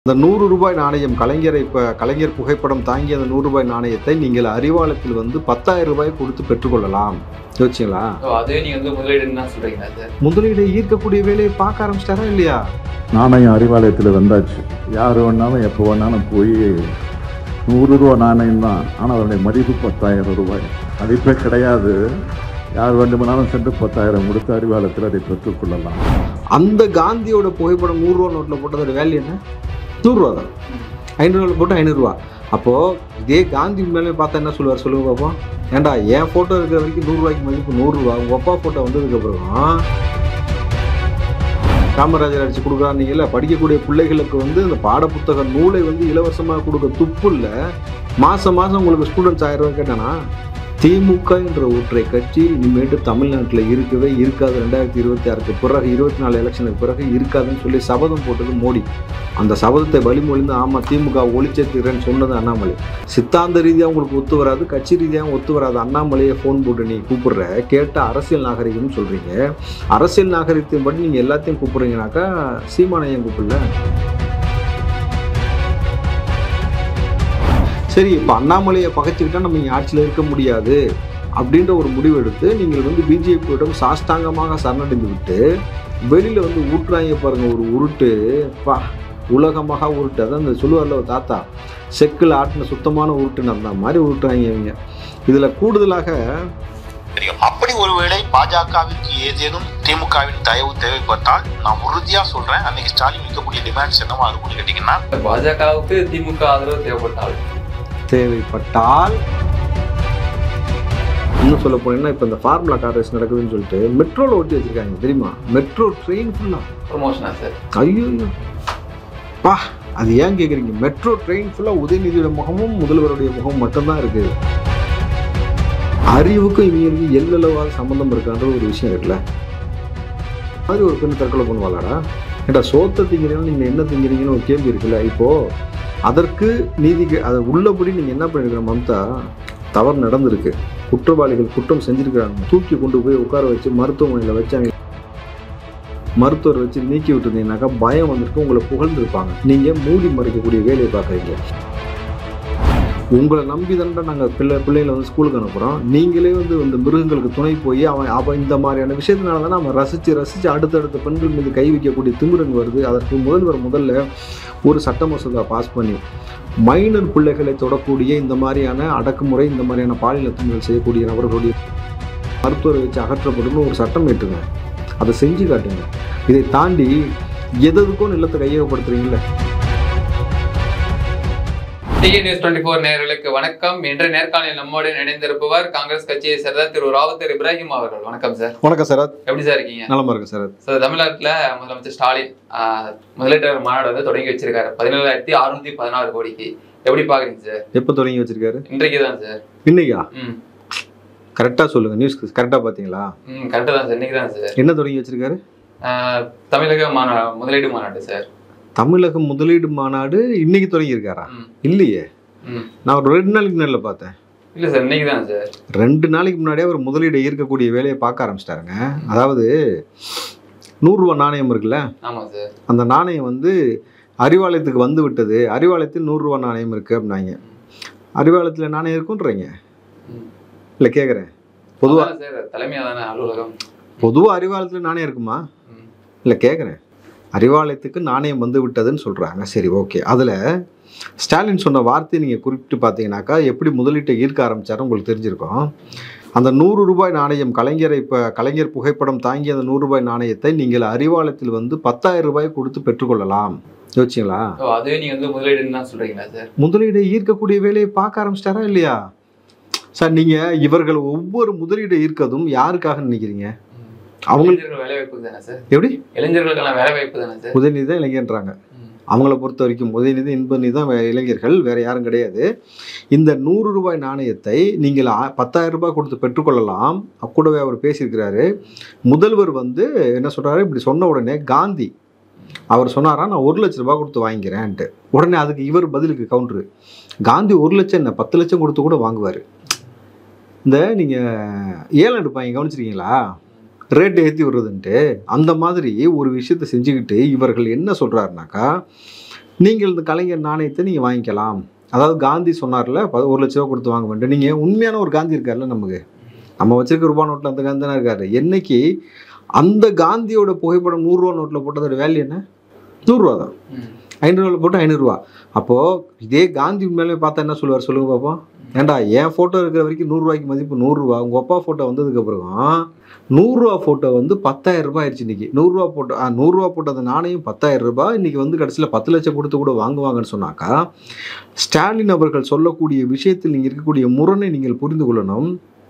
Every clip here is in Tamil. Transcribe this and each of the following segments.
அந்த நூறு ரூபாய் நாணயம் கலைஞரை இப்போ கலைஞர் புகைப்படம் தாங்கிய அந்த நூறு ரூபாய் நாணயத்தை நீங்கள் அறிவாலயத்தில் வந்து பத்தாயிரம் ரூபாய் கொடுத்து பெற்றுக்கொள்ளலாம் யோசிச்சிங்களா ஓ, அதுவே நீங்க வந்து முதலீடுன்னு தான் சொல்றீங்களா சார் முதலீடு ஈர்க்கக்கூடிய வேலையை பார்க்க ஆரம்பிச்சிட்டாரா இல்லையா நாணயம் அறிவாலயத்தில் வந்தாச்சு யார் வேணாலும் எப்போ வேணாலும் போய் நூறு ரூபா நாணயம் தான் ஆனால் அதனுடைய மதிப்பு பத்தாயிரம் ரூபாய் மதிப்பே கிடையாது யார் வேண்டுமானாலும் சென்று பத்தாயிரம் கொடுத்து அறிவாலயத்தில் அதை பெற்றுக்கொள்ளலாம் அந்த காந்தியோட புகைப்படம் நூறுரூவா நோட்டில் போட்டதோட வேல்யூ என்ன நூறுரூவா தான் ஐநூறுவா போட்டு ஐநூறுரூவா அப்போது இதே காந்தி மேலே பார்த்தா என்ன சொல்லுவார் சொல்லுங்க பார்ப்போம் ஏன்டா என் ஃபோட்டோ இருக்கிற வரைக்கும் நூறுரூவாய்க்கு மதிப்பு நூறுரூவா உங்கள் அப்பா ஃபோட்டோ வந்ததுக்கு அப்புறம் காமராஜர் அடிச்சு கொடுக்குறான்னீங்கல்ல படிக்கக்கூடிய பிள்ளைகளுக்கு வந்து இந்த பாடப்புத்தக நூலை வந்து இலவசமாக கொடுக்க துப்பு இல்லை மாதம் மாதம் உங்களுக்கு ஸ்டூடெண்ட்ஸ் ஆயிரம் ரூபாய் கேட்டானா திமுக என்ற ஒற்றை கட்சி இனிமேட்டு தமிழ்நாட்டில் இருக்கவே இருக்காது ரெண்டாயிரத்தி இருபத்தி ஆறுக்கு பிறகு இருபத்தி நாலு எலெக்ஷனுக்கு பிறகு இருக்காதுன்னு சொல்லி சபதம் போட்டது மோடி அந்த சபதத்தை வழிமொழிந்து ஆமாம் திமுக ஒளிச்சேத்துக்கிறேன்னு சொன்னது அண்ணாமலை சித்தாந்த ரீதியாக உங்களுக்கு ஒத்து வராது கட்சி ரீதியாக ஒத்து வராது அண்ணாமலையை ஃபோன் போட்டு நீ கூப்பிடுற கேட்ட அரசியல் நாகரிகம்னு சொல்கிறீங்க அரசியல் நாகரிகத்தின் படி நீங்கள் எல்லாத்தையும் கூப்பிட்றீங்கனாக்கா சீமானையும் கூப்பிடல சரி இப்போ அண்ணாமலையை பகைச்சிக்கிட்டா நம்ம இங்கே ஆட்சியில் இருக்க முடியாது அப்படின்ற ஒரு முடிவு எடுத்து நீங்கள் வந்து பிஜேபியிடம் சாஷ்டாங்கமாக சரணடைந்து விட்டு வெளியில் வந்து ஊட்டுறாங்க பாருங்க ஒரு உருட்டு பா உலகமாக உருட்டு அதான் இந்த சொல்லுவார்ல ஒரு தாத்தா செக்கில் ஆட்டின சுத்தமான உருட்டுன்னு அந்த மாதிரி உருட்டுறாங்க இவங்க இதில் கூடுதலாக தெரியும் அப்படி ஒருவேளை பாஜகவிற்கு ஏதேனும் திமுகவின் தயவு தேவைப்பட்டால் நான் உறுதியா சொல்றேன் அன்னைக்கு ஸ்டாலின் வைக்கக்கூடிய டிமாண்ட்ஸ் என்னவா இருக்கும்னு கேட்டீங்கன்னா பாஜகவுக்கு திமுக ஆதரவு தேவைப்பட்டால் தேவைப்பட்டால் இன்னும் சொல்ல போனீங்கன்னா இப்போ இந்த ஃபார்முலா கார் ரேஸ் நடக்குதுன்னு சொல்லிட்டு மெட்ரோவில் ஓட்டி வச்சிருக்காங்க தெரியுமா மெட்ரோ ட்ரெயின் ஃபுல்லாக ப்ரொமோஷனா சார் ஐயோ பா அது ஏன் கேட்குறீங்க மெட்ரோ ட்ரெயின் ஃபுல்லாக உதயநிதியோட முகமும் முதல்வருடைய முகமும் மட்டும்தான் இருக்குது அறிவுக்கும் இவங்களுக்கும் எல்லளவாக சம்மந்தம் இருக்கான்ற ஒரு விஷயம் இருக்குல்ல மாதிரி ஒரு பெண் தற்கொலை பண்ணுவாளாடா ஏடா சோத்தை திங்கிறீங்க நீங்கள் என்ன திங்கிறீங்கன்னு ஒரு கேள்வி இருக்குல்ல இப்போது அதற்கு நீதிக்கு அதை உள்ளபடி நீங்கள் என்ன பண்ணிருக்கிற மம்தா தவறு நடந்திருக்கு குற்றவாளிகள் குற்றம் செஞ்சிருக்கிறாங்க தூக்கி கொண்டு போய் உட்கார வச்சு மருத்துவமனையில் வச்சு அவங்க மருத்துவர் வச்சு நீக்கி விட்டுருந்தீங்கன்னாக்கா பயம் வந்திருக்கு உங்களை புகழ்ந்துருப்பாங்க நீங்கள் மூடி மறைக்கக்கூடிய வேலையை பார்க்குறீங்க உங்களை நம்பி தானே நாங்கள் பிள்ளை பிள்ளைகளை வந்து ஸ்கூலுக்கு அனுப்புகிறோம் நீங்களே வந்து இந்த மிருகங்களுக்கு துணை போய் அவன் அவன் இந்த மாதிரியான விஷயத்தினால தானே அவன் ரசித்து ரசித்து அடுத்தடுத்த பெண்கள் மீது கை வைக்கக்கூடிய திமிரன் வருது அதற்கு முதல்வர் முதல்ல ஒரு சட்ட மசோதா பாஸ் பண்ணி மைனர் பிள்ளைகளை தொடக்கூடிய இந்த மாதிரியான அடக்குமுறை இந்த மாதிரியான பாலியல் துன்பங்கள் செய்யக்கூடிய நபர்களுடைய மருத்துவரை வச்சு அகற்றப்படும்னு ஒரு சட்டம் ஏற்றுங்க அதை செஞ்சு காட்டுங்க இதை தாண்டி எதுக்கும் நிலத்தை கையகப்படுத்துறீங்களே டிஏ நியூஸ் டுவெண்ட்டி ஃபோர் நேயர்களுக்கு வணக்கம் இன்று நேர்காணலில் நம்மோடு இணைந்திருப்பவர் காங்கிரஸ் கட்சியை சேர்ந்த திரு ராவுத்தர் இப்ராஹிம் அவர்கள் வணக்கம் சார் வணக்கம் சார் எப்படி சார் இருக்கீங்க நலமா இருக்கு சார் சார் தமிழ்நாட்டில் முதலமைச்சர் ஸ்டாலின் ஆஹ், முதலீட்டாளர் மாநாடு வந்து தொடங்கி வச்சிருக்காரு பதினேழாயிரத்தி அறுநூத்தி பதினாறு கோடிக்கு எப்படி பாக்குறீங்க சார் எப்போ தொடங்கி வச்சிருக்காரு இன்றைக்கு தான் சார் இன்னைக்கா ம் கரெக்டாக சொல்லுங்க நியூஸ் கரெக்டாக பார்த்தீங்களா ம் கரெக்டாக தான் சார் இன்னைக்கு தான் சார் என்ன தொடங்கி வச்சிருக்காரு ஆஹ், தமிழக மாநா முதலீடு மாநாடு சார் தமிழக முதலீடு மாநாடு இன்னைக்கு தொடங்கியிருக்காரா ம் இல்லையே ம் நான் ஒரு ரெண்டு நாளைக்கு முன்னாடியில் பார்த்தேன் இல்லை சார் இன்னைக்கு தான் சார் ரெண்டு நாளைக்கு முன்னாடியே அவர் முதலீடை ஈர்க்கக்கூடிய வேலையை பார்க்க ஆரம்பிச்சிட்டாருங்க அதாவது நூறுரூவா நாணயம் இருக்குல்ல ஆமாம் சார் அந்த நாணயம் வந்து அறிவாலயத்துக்கு வந்து விட்டது அறிவாலயத்தில் நூறுரூவா நாணயம் இருக்குது அப்படின்னாங்க அறிவாலயத்தில் நாணயம் இருக்குன்றீங்க ம். இல்லை கேட்குறேன் பொதுவாக அதான் சார் தலைமையாக தானே அலுவலகம் பொதுவாக அறிவாலயத்தில் நாணயம் இருக்குமா ம் இல்லை கேட்குறேன் அறிவாலயத்துக்கு நாணயம் வந்து விட்டதுன்னு சொல்கிறாங்க சரி ஓகே அதில் ஸ்டாலின் சொன்ன வார்த்தையை நீங்கள் குறிப்பிட்டு பார்த்தீங்கன்னாக்கா எப்படி முதலீட்டை ஈர்க்க ஆரம்பிச்சாரு உங்களுக்கு தெரிஞ்சிருக்கும் அந்த நூறு ரூபாய் நாணயம் கலைஞரை இப்போ கலைஞர் புகைப்படம் தாங்கிய அந்த நூறு ரூபாய் நாணயத்தை நீங்கள் அறிவாலயத்தில் வந்து பத்தாயிரம் ரூபாய் கொடுத்து பெற்றுக்கொள்ளலாம் யோசிச்சிங்களா ஓ அதுவே நீங்க வந்து முதலீடுன்னு தான் சொல்றீங்களா சார் முதலீடை ஈர்க்கக்கூடிய வேலையை பார்க்க ஆரம்பிச்சிட்டாரா இல்லையா சார் நீங்கள் இவர்கள் ஒவ்வொரு முதலீடை ஈர்க்கதும் யாருக்காக நினைக்கிறீங்க அவங்களுக்கு இளைஞர்கள் வேலை வாய்ப்பு தானே சார் எப்படி இளைஞர்களுக்கெல்லாம் வேலை வாய்ப்பு தானே சார் உதயநிதி தான் இளைஞன்றாங்க ம். அவங்கள பொறுத்த வரைக்கும் உதயநிதி இன்பநிதி தான் வே- இளைஞர்கள் வேற யாரும் கிடையாது இந்த நூறு ரூபாய் நாணயத்தை நீங்கள் ஆ- பத்தாயிரம் ரூபாய் கொடுத்து பெற்றுக்கொள்ளலாம் கூடவே அவர் பேசியிருக்கிறாரு முதல்வர் வந்து என்ன சொல்றாரு இப்படி சொன்ன உடனே காந்தி அவர் சொன்னாரா நான் ஒரு லட்ச ரூபாய் கொடுத்து வாங்கிக்கிறேன்ட்டு உடனே அதுக்கு இவர் பதிலுக்கு கவுண்டரு காந்தி ஒரு லட்சம் என்ன பத்து லட்சம் கொடுத்து கூட வாங்குவார் இந்த நீங்கள் ஏலம் எடுப்பாங்க கவனிச்சிருக்கீங்களா ரேட்டு ஏற்றி விடுறதுன்ட்டு அந்த மாதிரி ஒரு விஷயத்தை செஞ்சுக்கிட்டு இவர்கள் என்ன சொல்கிறாருனாக்கா நீங்கள் இந்த கலைஞர் நாணயத்தை நீங்கள் வாங்கிக்கலாம் அதாவது காந்தி சொன்னார்ல ப- ஒரு லட்ச ரூபா கொடுத்து வாங்க வேண்டும் நீங்கள் உண்மையான ஒரு காந்தி இருக்கார்ல நமக்கு நம்ம வச்சிருக்க ரூபா நோட்டில் அந்த காந்தி தானே இருக்காரு என்னைக்கு அந்த காந்தியோட புகைப்படம் நூறுரூவா நோட்டில் போட்டதோட வேல்யூ என்ன நூறுரூவா தான் ம். ஐநூறுரூவா போட்டு ஐநூறுரூவா அப்போது இதே காந்தி உண்மையிலே பார்த்தா என்ன சொல்லுவார் சொல்லுங்க பார்ப்போம் ஏன்டா என் ஃபோட்டோ இருக்கிற வரைக்கும் நூறுரூவாய்க்கு மதிப்பு நூறுரூவா உங்கள் அப்பா ஃபோட்டோ வந்ததுக்கப்புறம் நூறுரூவா ஃபோட்டோ வந்து பத்தாயிரம் ரூபாய் ஆயிடுச்சு இன்னைக்கு நூறுரூவா போட்டோ ஆ நூறுரூவா போட்ட அந்த நாணயம் பத்தாயிரம் ரூபாய் இன்னைக்கு வந்து கடைசியில் பத்து லட்சம் கொடுத்து கூட வாங்குவாங்கன்னு சொன்னாக்கா ஸ்டாலின் அவர்கள் சொல்லக்கூடிய விஷயத்தில் நீங்கள் இருக்கக்கூடிய முரணை நீங்கள் புரிந்து கொள்ளணும்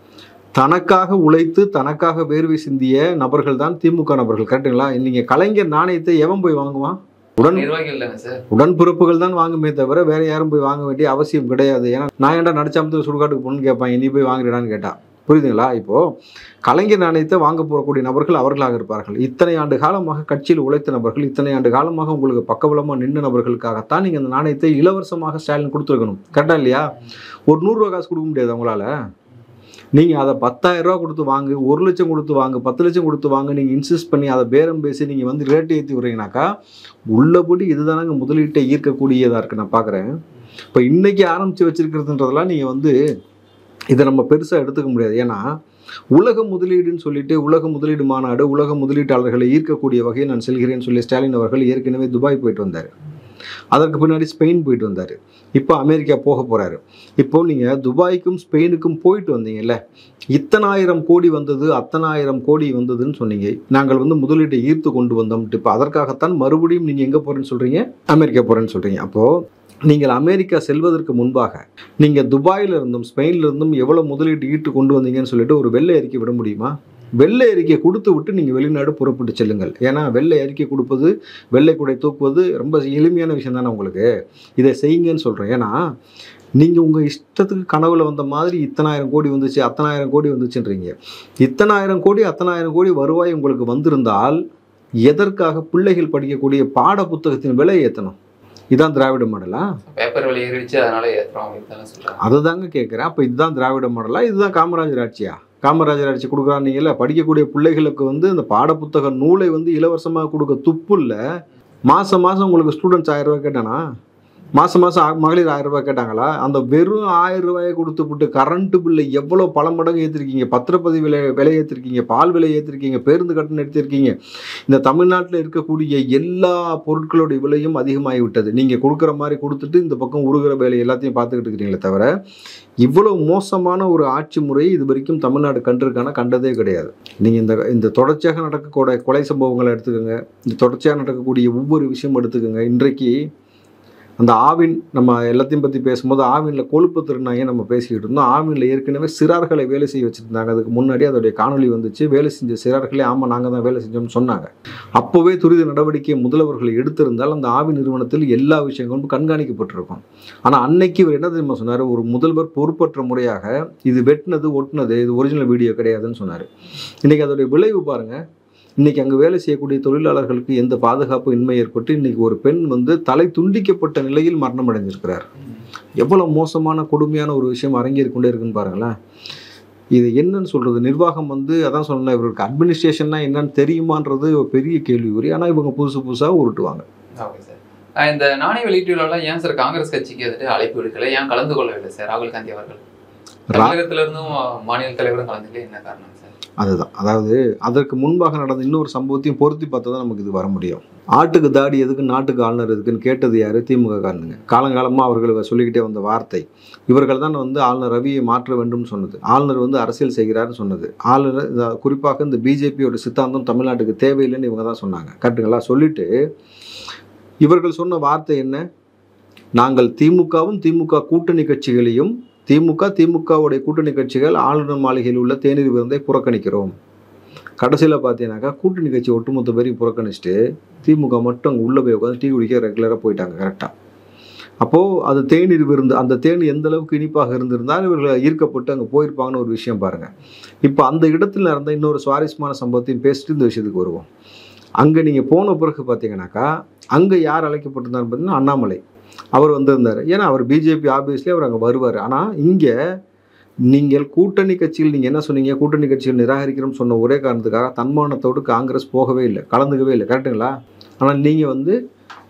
தனக்காக உழைத்து தனக்காக வேர்வை சிந்திய நபர்கள் தான் திமுக நபர்கள் கரெக்டுங்களா நீங்கள் கலைஞர் நாணயத்தை எவன் போய் வாங்குவான் உடன் நிர்வாகிகள் தானே சார் உடன்பிறப்புகள் தான் வாங்குமே தவிர வேற யாரும் போய் வாங்க வேண்டிய அவசியம் கிடையாது ஏன்னா நான் ஏன்டா நடிச்சாமத்து சுடுகாட்டுக்கு போகணும்னு கேட்பாங்க நீ போய் வாங்குறடான்னு கேட்டா புரியுதுங்களா இப்போ கலைஞர் நாணயத்தை வாங்க போகக்கூடிய நபர்கள் அவர்களாக இருப்பார்கள் இத்தனை ஆண்டு காலமாக கட்சியில் உழைத்த நபர்கள் இத்தனை ஆண்டு காலமாக உங்களுக்கு பக்கபலமாக நின்ற நபர்களுக்காகத்தான் நீங்கள் அந்த நாணயத்தை இலவசமாக ஸ்டாலின் கொடுத்துருக்கணும் கரெக்டா இல்லையா ஒரு நூறுரூவா காசு கொடுக்க முடியாது உங்களால் நீங்கள் அதை பத்தாயிரம் ரூபா கொடுத்து வாங்கு ஒரு லட்சம் கொடுத்து வாங்கு பத்து லட்சம் கொடுத்து வாங்க நீங்கள் இன்சிஸ்ட் பண்ணி அதை பேரம் பேசி நீங்கள் வந்து ரேட்டு ஏற்றி விட்றீங்கனாக்கா உள்ளபடி இதுதானங்க முதலீட்டை ஈர்க்கக்கூடியதாக இருக்குது நான் பார்க்குறேன் இப்போ இன்னைக்கு ஆரம்பித்து வச்சிருக்கிறதுன்றதெல்லாம் நீங்கள் வந்து இதை நம்ம பெருசாக எடுத்துக்க முடியாது ஏன்னா உலக முதலீடுன்னு சொல்லிட்டு உலக முதலீடு மாநாடு உலக முதலீட்டாளர்களை ஈர்க்கக்கூடிய வகையில் நான் செல்கிறேன்னு சொல்லி ஸ்டாலின் அவர்கள் ஏற்கனவே துபாய் போயிட்டு வந்தார் அதற்கு பின்னாடி ஸ்பெயின் போயிட்டு வந்தார் இப்போ அமெரிக்கா போக போகிறாரு இப்போ நீங்கள் துபாய்க்கும் ஸ்பெயினுக்கும் போயிட்டு வந்தீங்கல்ல இத்தனாயிரம் கோடி வந்தது அத்தனாயிரம் கோடி வந்ததுன்னு சொன்னீங்க நாங்கள் வந்து முதலீட்டை ஈர்த்து கொண்டு வந்தோம் இப்போ அதற்காகத்தான் மறுபடியும் நீங்கள் எங்கே போகிறேன்னு சொல்கிறீங்க அமெரிக்கா போகிறேன்னு சொல்கிறீங்க அப்போது நீங்கள் அமெரிக்கா செல்வதற்கு முன்பாக நீங்கள் துபாயில இருந்தும் ஸ்பெயின்ல இருந்தும் எவ்வளோ முதலீட்டு ஈட்டு கொண்டு வந்தீங்கன்னு சொல்லிட்டு ஒரு வெள்ளை அறிக்கை விட முடியுமா வெள்ளை அறிக்கை கொடுத்து விட்டு நீங்கள் வெளிநாடு புறப்பட்டு செல்லுங்கள் ஏன்னா வெள்ளை அறிக்கை கொடுப்பது வெள்ளை குடை தூக்குவது ரொம்ப எளிமையான விஷயம் தானே உங்களுக்கு இதை செய்யுங்கன்னு சொல்கிறேன் ஏன்னா நீங்கள் உங்கள் இஷ்டத்துக்கு கனவுல வந்த மாதிரி இத்தனாயிரம் கோடி வந்துச்சு அத்தனாயிரம் கோடி வந்துச்சுன்றீங்க இத்தனாயிரம் கோடி அத்தனாயிரம் கோடி வருவாய் உங்களுக்கு வந்திருந்தால் எதற்காக பிள்ளைகள் படிக்கக்கூடிய பாட புத்தகத்தின் விலை ஏற்றணும் இதான் திராவிட மாடலா பேப்பர் விலை ஏறிடுச்சு அதனால ஏத்துறோம் அப்படின்னு தானே சொல்றாங்க அதுதாங்க கேட்குறேன் அப்போ இதுதான் திராவிட மாடலா இதுதான் காமராஜர் ஆட்சியா காமராஜர் ஆட்சி கொடுக்குறான்னீங்கல்ல படிக்கக்கூடிய பிள்ளைகளுக்கு வந்து இந்த பாடப்புத்தக நூலை வந்து இலவசமாக கொடுக்க துப்பு இல்லை மாதம் மாதம் உங்களுக்கு ஸ்டூடெண்ட்ஸ் ஆயிரம் ரூபாய் கேட்டானா மாதம் மாதம் மகளிர் ஆயிரம் ரூபாய் கேட்டாங்களா அந்த வெறும் ஆயிரம் ரூபாயை கொடுத்துப்புட்டு கரண்ட் பில்லை எவ்வளோ பல மடங்கு ஏற்றிருக்கீங்க பத்திரப்பதிவு விலை விலை ஏற்றிருக்கீங்க பால் விலை ஏற்றிருக்கீங்க பேருந்து கட்டணம் எடுத்திருக்கீங்க இந்த தமிழ்நாட்டில் இருக்கக்கூடிய எல்லா பொருட்களுடைய விலையும் அதிகமாகி விட்டது நீங்கள் கொடுக்குற மாதிரி கொடுத்துட்டு இந்த பக்கம் உருகிற வேலை எல்லாத்தையும் பார்த்துக்கிட்டு இருக்கிறீங்களே தவிர இவ்வளவு மோசமான ஒரு ஆட்சி முறையை இது வரைக்கும் தமிழ்நாடு கண்டிருக்கான கண்டதே கிடையாது நீங்கள் இந்த இந்த தொடர்ச்சியாக நடக்கக்கூடிய கொலை சம்பவங்களை எடுத்துக்கோங்க இந்த தொடர்ச்சியாக நடக்கக்கூடிய ஒவ்வொரு விஷயம் எடுத்துக்கோங்க இன்றைக்கு அந்த ஆவின் நம்ம எல்லாத்தையும் பற்றி பேசும்போது ஆவினில் கொழுப்பு திருநாயை நம்ம பேசிக்கிட்டு இருந்தோம் ஆவினில் ஏற்கனவே சிறார்களை வேலை செய்ய வச்சுருந்தாங்க அதுக்கு முன்னாடி அதோடைய காணொளி வந்துச்சு வேலை செஞ்ச சிறார்களே ஆமாம் நாங்கள் தான் வேலை செஞ்சோம்னு சொன்னாங்க அப்போவே துரித நடவடிக்கை முதல்வர்கள் எடுத்திருந்தால் அந்த ஆவி நிறுவனத்தில் எல்லா விஷயங்களும் கண்காணிக்கப்பட்டிருக்கும் ஆனால் அன்னைக்கு இவர் என்ன தெரியுமா சொன்னார் ஒரு முதல்வர் பொறுப்பற்ற முறையாக இது வெட்டினது ஒட்டினது இது ஒரிஜினல் வீடியோ கிடையாதுன்னு சொன்னார் இன்றைக்கி அதோடைய விளைவு பாருங்கள் இன்றைக்கி அங்கே வேலை செய்யக்கூடிய தொழிலாளர்களுக்கு எந்த பாதுகாப்பு இன்மை ஏற்பட்டு இன்றைக்கி ஒரு பெண் வந்து தலை துண்டிக்கப்பட்ட நிலையில் மரணம் அடைஞ்சிருக்கிறார் எவ்வளோ மோசமான கொடுமையான ஒரு விஷயம் அரங்கேறி கொண்டே இருக்குன்னு பாருங்களேன் இது என்னன்னு சொல்கிறது நிர்வாகம் வந்து அதான் சொன்னேன் இவருக்கு அட்மினிஸ்ட்ரேஷன்னா என்னன்னு தெரியுமான்றது ஒரு பெரிய கேள்விக்குறி ஆனால் இவங்க புதுசு புதுசாக உருட்டுவாங்க ஓகே சார் அஹ் இந்த நாணய வெளியீட்டு விழாவில் ஏன் சார் காங்கிரஸ் கட்சிக்கு வந்துட்டு அழைப்பு விடுக்கல ஏன் கலந்து கொள்ளவில்லை சார் ராகுல் காந்தி அவர்கள் ரா- தமிழகத்துல இருந்தும் மாநில தலைவரும் கலந்துக்கல என்ன காரணம் சார் அதுதான் அதாவது அதற்கு முன்பாக நடந்த இன்னொரு சம்பவத்தையும் பொருத்தி பார்த்தா தான் நமக்கு இது வர முடியும் ஆட்டுக்கு தாடி எதுக்கு நாட்டுக்கு ஆளுநர் எதுக்குன்னு கேட்டது யாரு திமுக காரனுங்க காலங்காலமாக அவர்கள் சொல்லிக்கிட்டே வந்த வார்த்தை இவர்கள் தான் வந்து ஆளுநர் ரவியை மாற்ற வேண்டும்னு சொன்னது ஆளுநர் வந்து அரசியல் செய்கிறாருன்னு சொன்னது ஆளுநர் இந்த- குறிப்பாக இந்த பிஜேபியோட சித்தாந்தம் தமிழ்நாட்டுக்கு தேவையில்லைன்னு இவங்க தான் சொன்னாங்க கரெக்டுங்களா சொல்லிட்டு இவர்கள் சொன்ன வார்த்தை என்ன நாங்கள் திமுகவும் திமுக கூட்டணி கட்சிகளையும் திமுக திமுகவுடைய கூட்டணி கட்சிகள் ஆளுநர் மாளிகையில் உள்ள தேநீர் விருந்தை புறக்கணிக்கிறோம் கடைசியில் பார்த்தீங்கன்னாக்கா கூட்டணி கட்சி ஒட்டுமொத்த பேரையும் புறக்கணிச்சுட்டு திமுக மட்டும் அங்கே உள்ளே போய் உட்காந்து டீ குடிக்க ரெகுலராக போயிட்டாங்க கரெக்டாக அப்போது அது தேநீர் விருந்து அந்த தேன் எந்த அளவுக்கு இனிப்பாக இருந்திருந்தால் இவர்கள் ஈர்க்கப்பட்டு அங்கே போயிருப்பாங்கன்னு ஒரு விஷயம் பாருங்கள் இப்போ அந்த இடத்துல நடந்த இன்னொரு சுவாரஸ்யமான சம்பவத்தையும் பேசிட்டு இந்த விஷயத்துக்கு வருவோம் அங்கே நீங்கள் போன பிறகு பார்த்தீங்கன்னாக்கா அங்கே யார் அழைக்கப்பட்டிருந்தார் பார்த்தீங்கன்னா அண்ணாமலை அவர் வந்திருந்தார் ஏன்னா அவர் பிஜேபி ஆஃபீஸ்லேயே அவர் அங்கே வருவார் ஆனால் இங்கே நீங்கள் கூட்டணி கட்சியில் நீங்கள் என்ன சொன்னீங்க கூட்டணி கட்சிகள் நிராகரிக்கிறோம்னு சொன்ன ஒரே காரணத்துக்காக தன்மானத்தோடு காங்கிரஸ் போகவே இல்லை கலந்துக்கவே இல்லை கரெக்டுங்களா ஆனால் நீங்கள் வந்து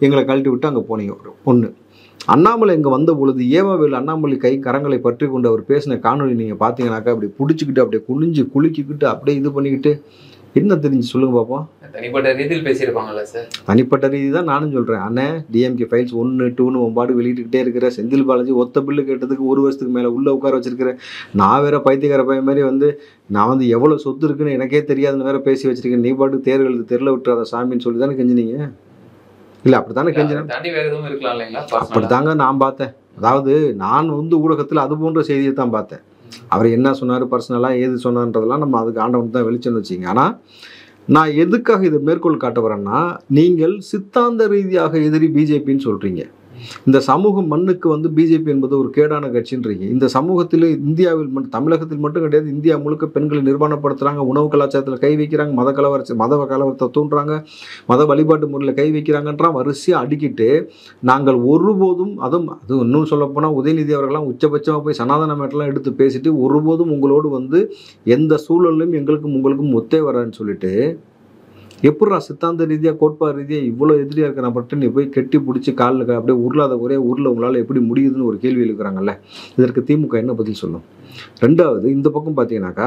எங்களை கழட்டி விட்டு அங்கே போனீங்க ஒரு ஒன்று அண்ணாமலை இங்கே வந்த பொழுது ஏவாவில் அண்ணாமலை கை கரங்களை பற்றி கொண்டு அவர் பேசின காணொளி நீங்கள் பார்த்தீங்கன்னாக்கா அப்படி பிடிச்சிக்கிட்டு அப்படியே குனிஞ்சு குலுக்கிக்கிட்டு அப்படியே இது பண்ணிக்கிட்டு என்ன தெரிஞ்சு சொல்லுங்க பார்ப்போம் தனிப்பட்ட ரீதியில் பேசியிருப்பாங்கல்ல சார் தனிப்பட்ட ரீதி தான் நானும் சொல்கிறேன் அண்ணன் டிஎம்கே ஃபைல்ஸ் ஒன்று டூன்னு ஒம்பாடு வெளியிட்டுக்கிட்டே இருக்கிற செந்தில் பாலாஜி ஒத்த பில்லு கேட்டதுக்கு ஒரு வருஷத்துக்கு மேலே உள்ளே உட்கார வச்சிருக்கிறேன் நான் வேற பைத்தியக்கார பையன் மாதிரி வந்து நான் வந்து எவ்வளோ சொத்து இருக்குன்னு எனக்கே தெரியாதுன்னு வேற பேசி வச்சிருக்கேன் நீ பாட்டு தேர்வு எழுது தெருல விட்டுறாத சாமின்னு சொல்லி தானே கெஞ்சினீங்க இல்லை அப்படி தானே கெஞ்சினேன் அதை தாண்டி வேற எதுவும் இருக்கலாம் இல்லைங்களா அப்படி personal ஆ? தாங்க நான் பார்த்தேன் அதாவது நான் வந்து ஊடகத்தில் அது போன்ற செய்தியை தான் பார்த்தேன் அவர் என்ன சொன்னார் பர்சனலாக ஏது சொன்னார்ன்றதெல்லாம் நம்ம அதுக்கு ஆண்டவன் தான் வெளிச்சம்னு வச்சிங்க ஆனால் நான் எதுக்காக இதை மேற்கோள் காட்ட வரேன்னா நீங்கள் சித்தாந்த ரீதியாக எதிரி பிஜேபின்னு சொல்கிறீங்க இந்த சமூக மண்ணுக்கு வந்து பிஜேபி என்பது ஒரு கேடான கட்சின்றீங்க இந்த சமூகத்தில் இந்தியாவில் மட்டும் தமிழகத்தில் மட்டும் கிடையாது இந்தியா முழுக்க பெண்களை நிர்வாணப்படுத்துகிறாங்க உணவு கலாச்சாரத்தில் கை வைக்கிறாங்க மத கலவர மத கலவரத்தை தூண்டுறாங்க மத வழிபாட்டு முறையில் கை வைக்கிறாங்கன்றான் வரிசையாக அடிக்கிட்டு நாங்கள் ஒருபோதும் அதுவும் அதுவும் இன்னும் சொல்லப்போனால் உதயநிதி அவர்கள்லாம் உச்சபட்சமாக போய் சனாதன மேட்டெல்லாம் எடுத்து பேசிட்டு ஒருபோதும் உங்களோடு வந்து எந்த சூழல்லையும் எங்களுக்கும் உங்களுக்கும் ஒத்தே வரான்னு சொல்லிட்டு எப்படிடா சித்தாந்த ரீதியாக கோட்பாடு ரீதியாக இவ்வளோ எதிரியாக இருக்கிற நபர்கிட்ட நீ போய் கெட்டி பிடிச்சி காலில் க- அப்படியே உருளாத ஒரே ஊரில் உங்களால் எப்படி முடியுதுன்னு ஒரு கேள்வி எழுக்கிறாங்கல்ல இதற்கு திமுக என்ன பதில் சொல்லும் ரெண்டாவது இந்த பக்கம் பார்த்தீங்கன்னாக்கா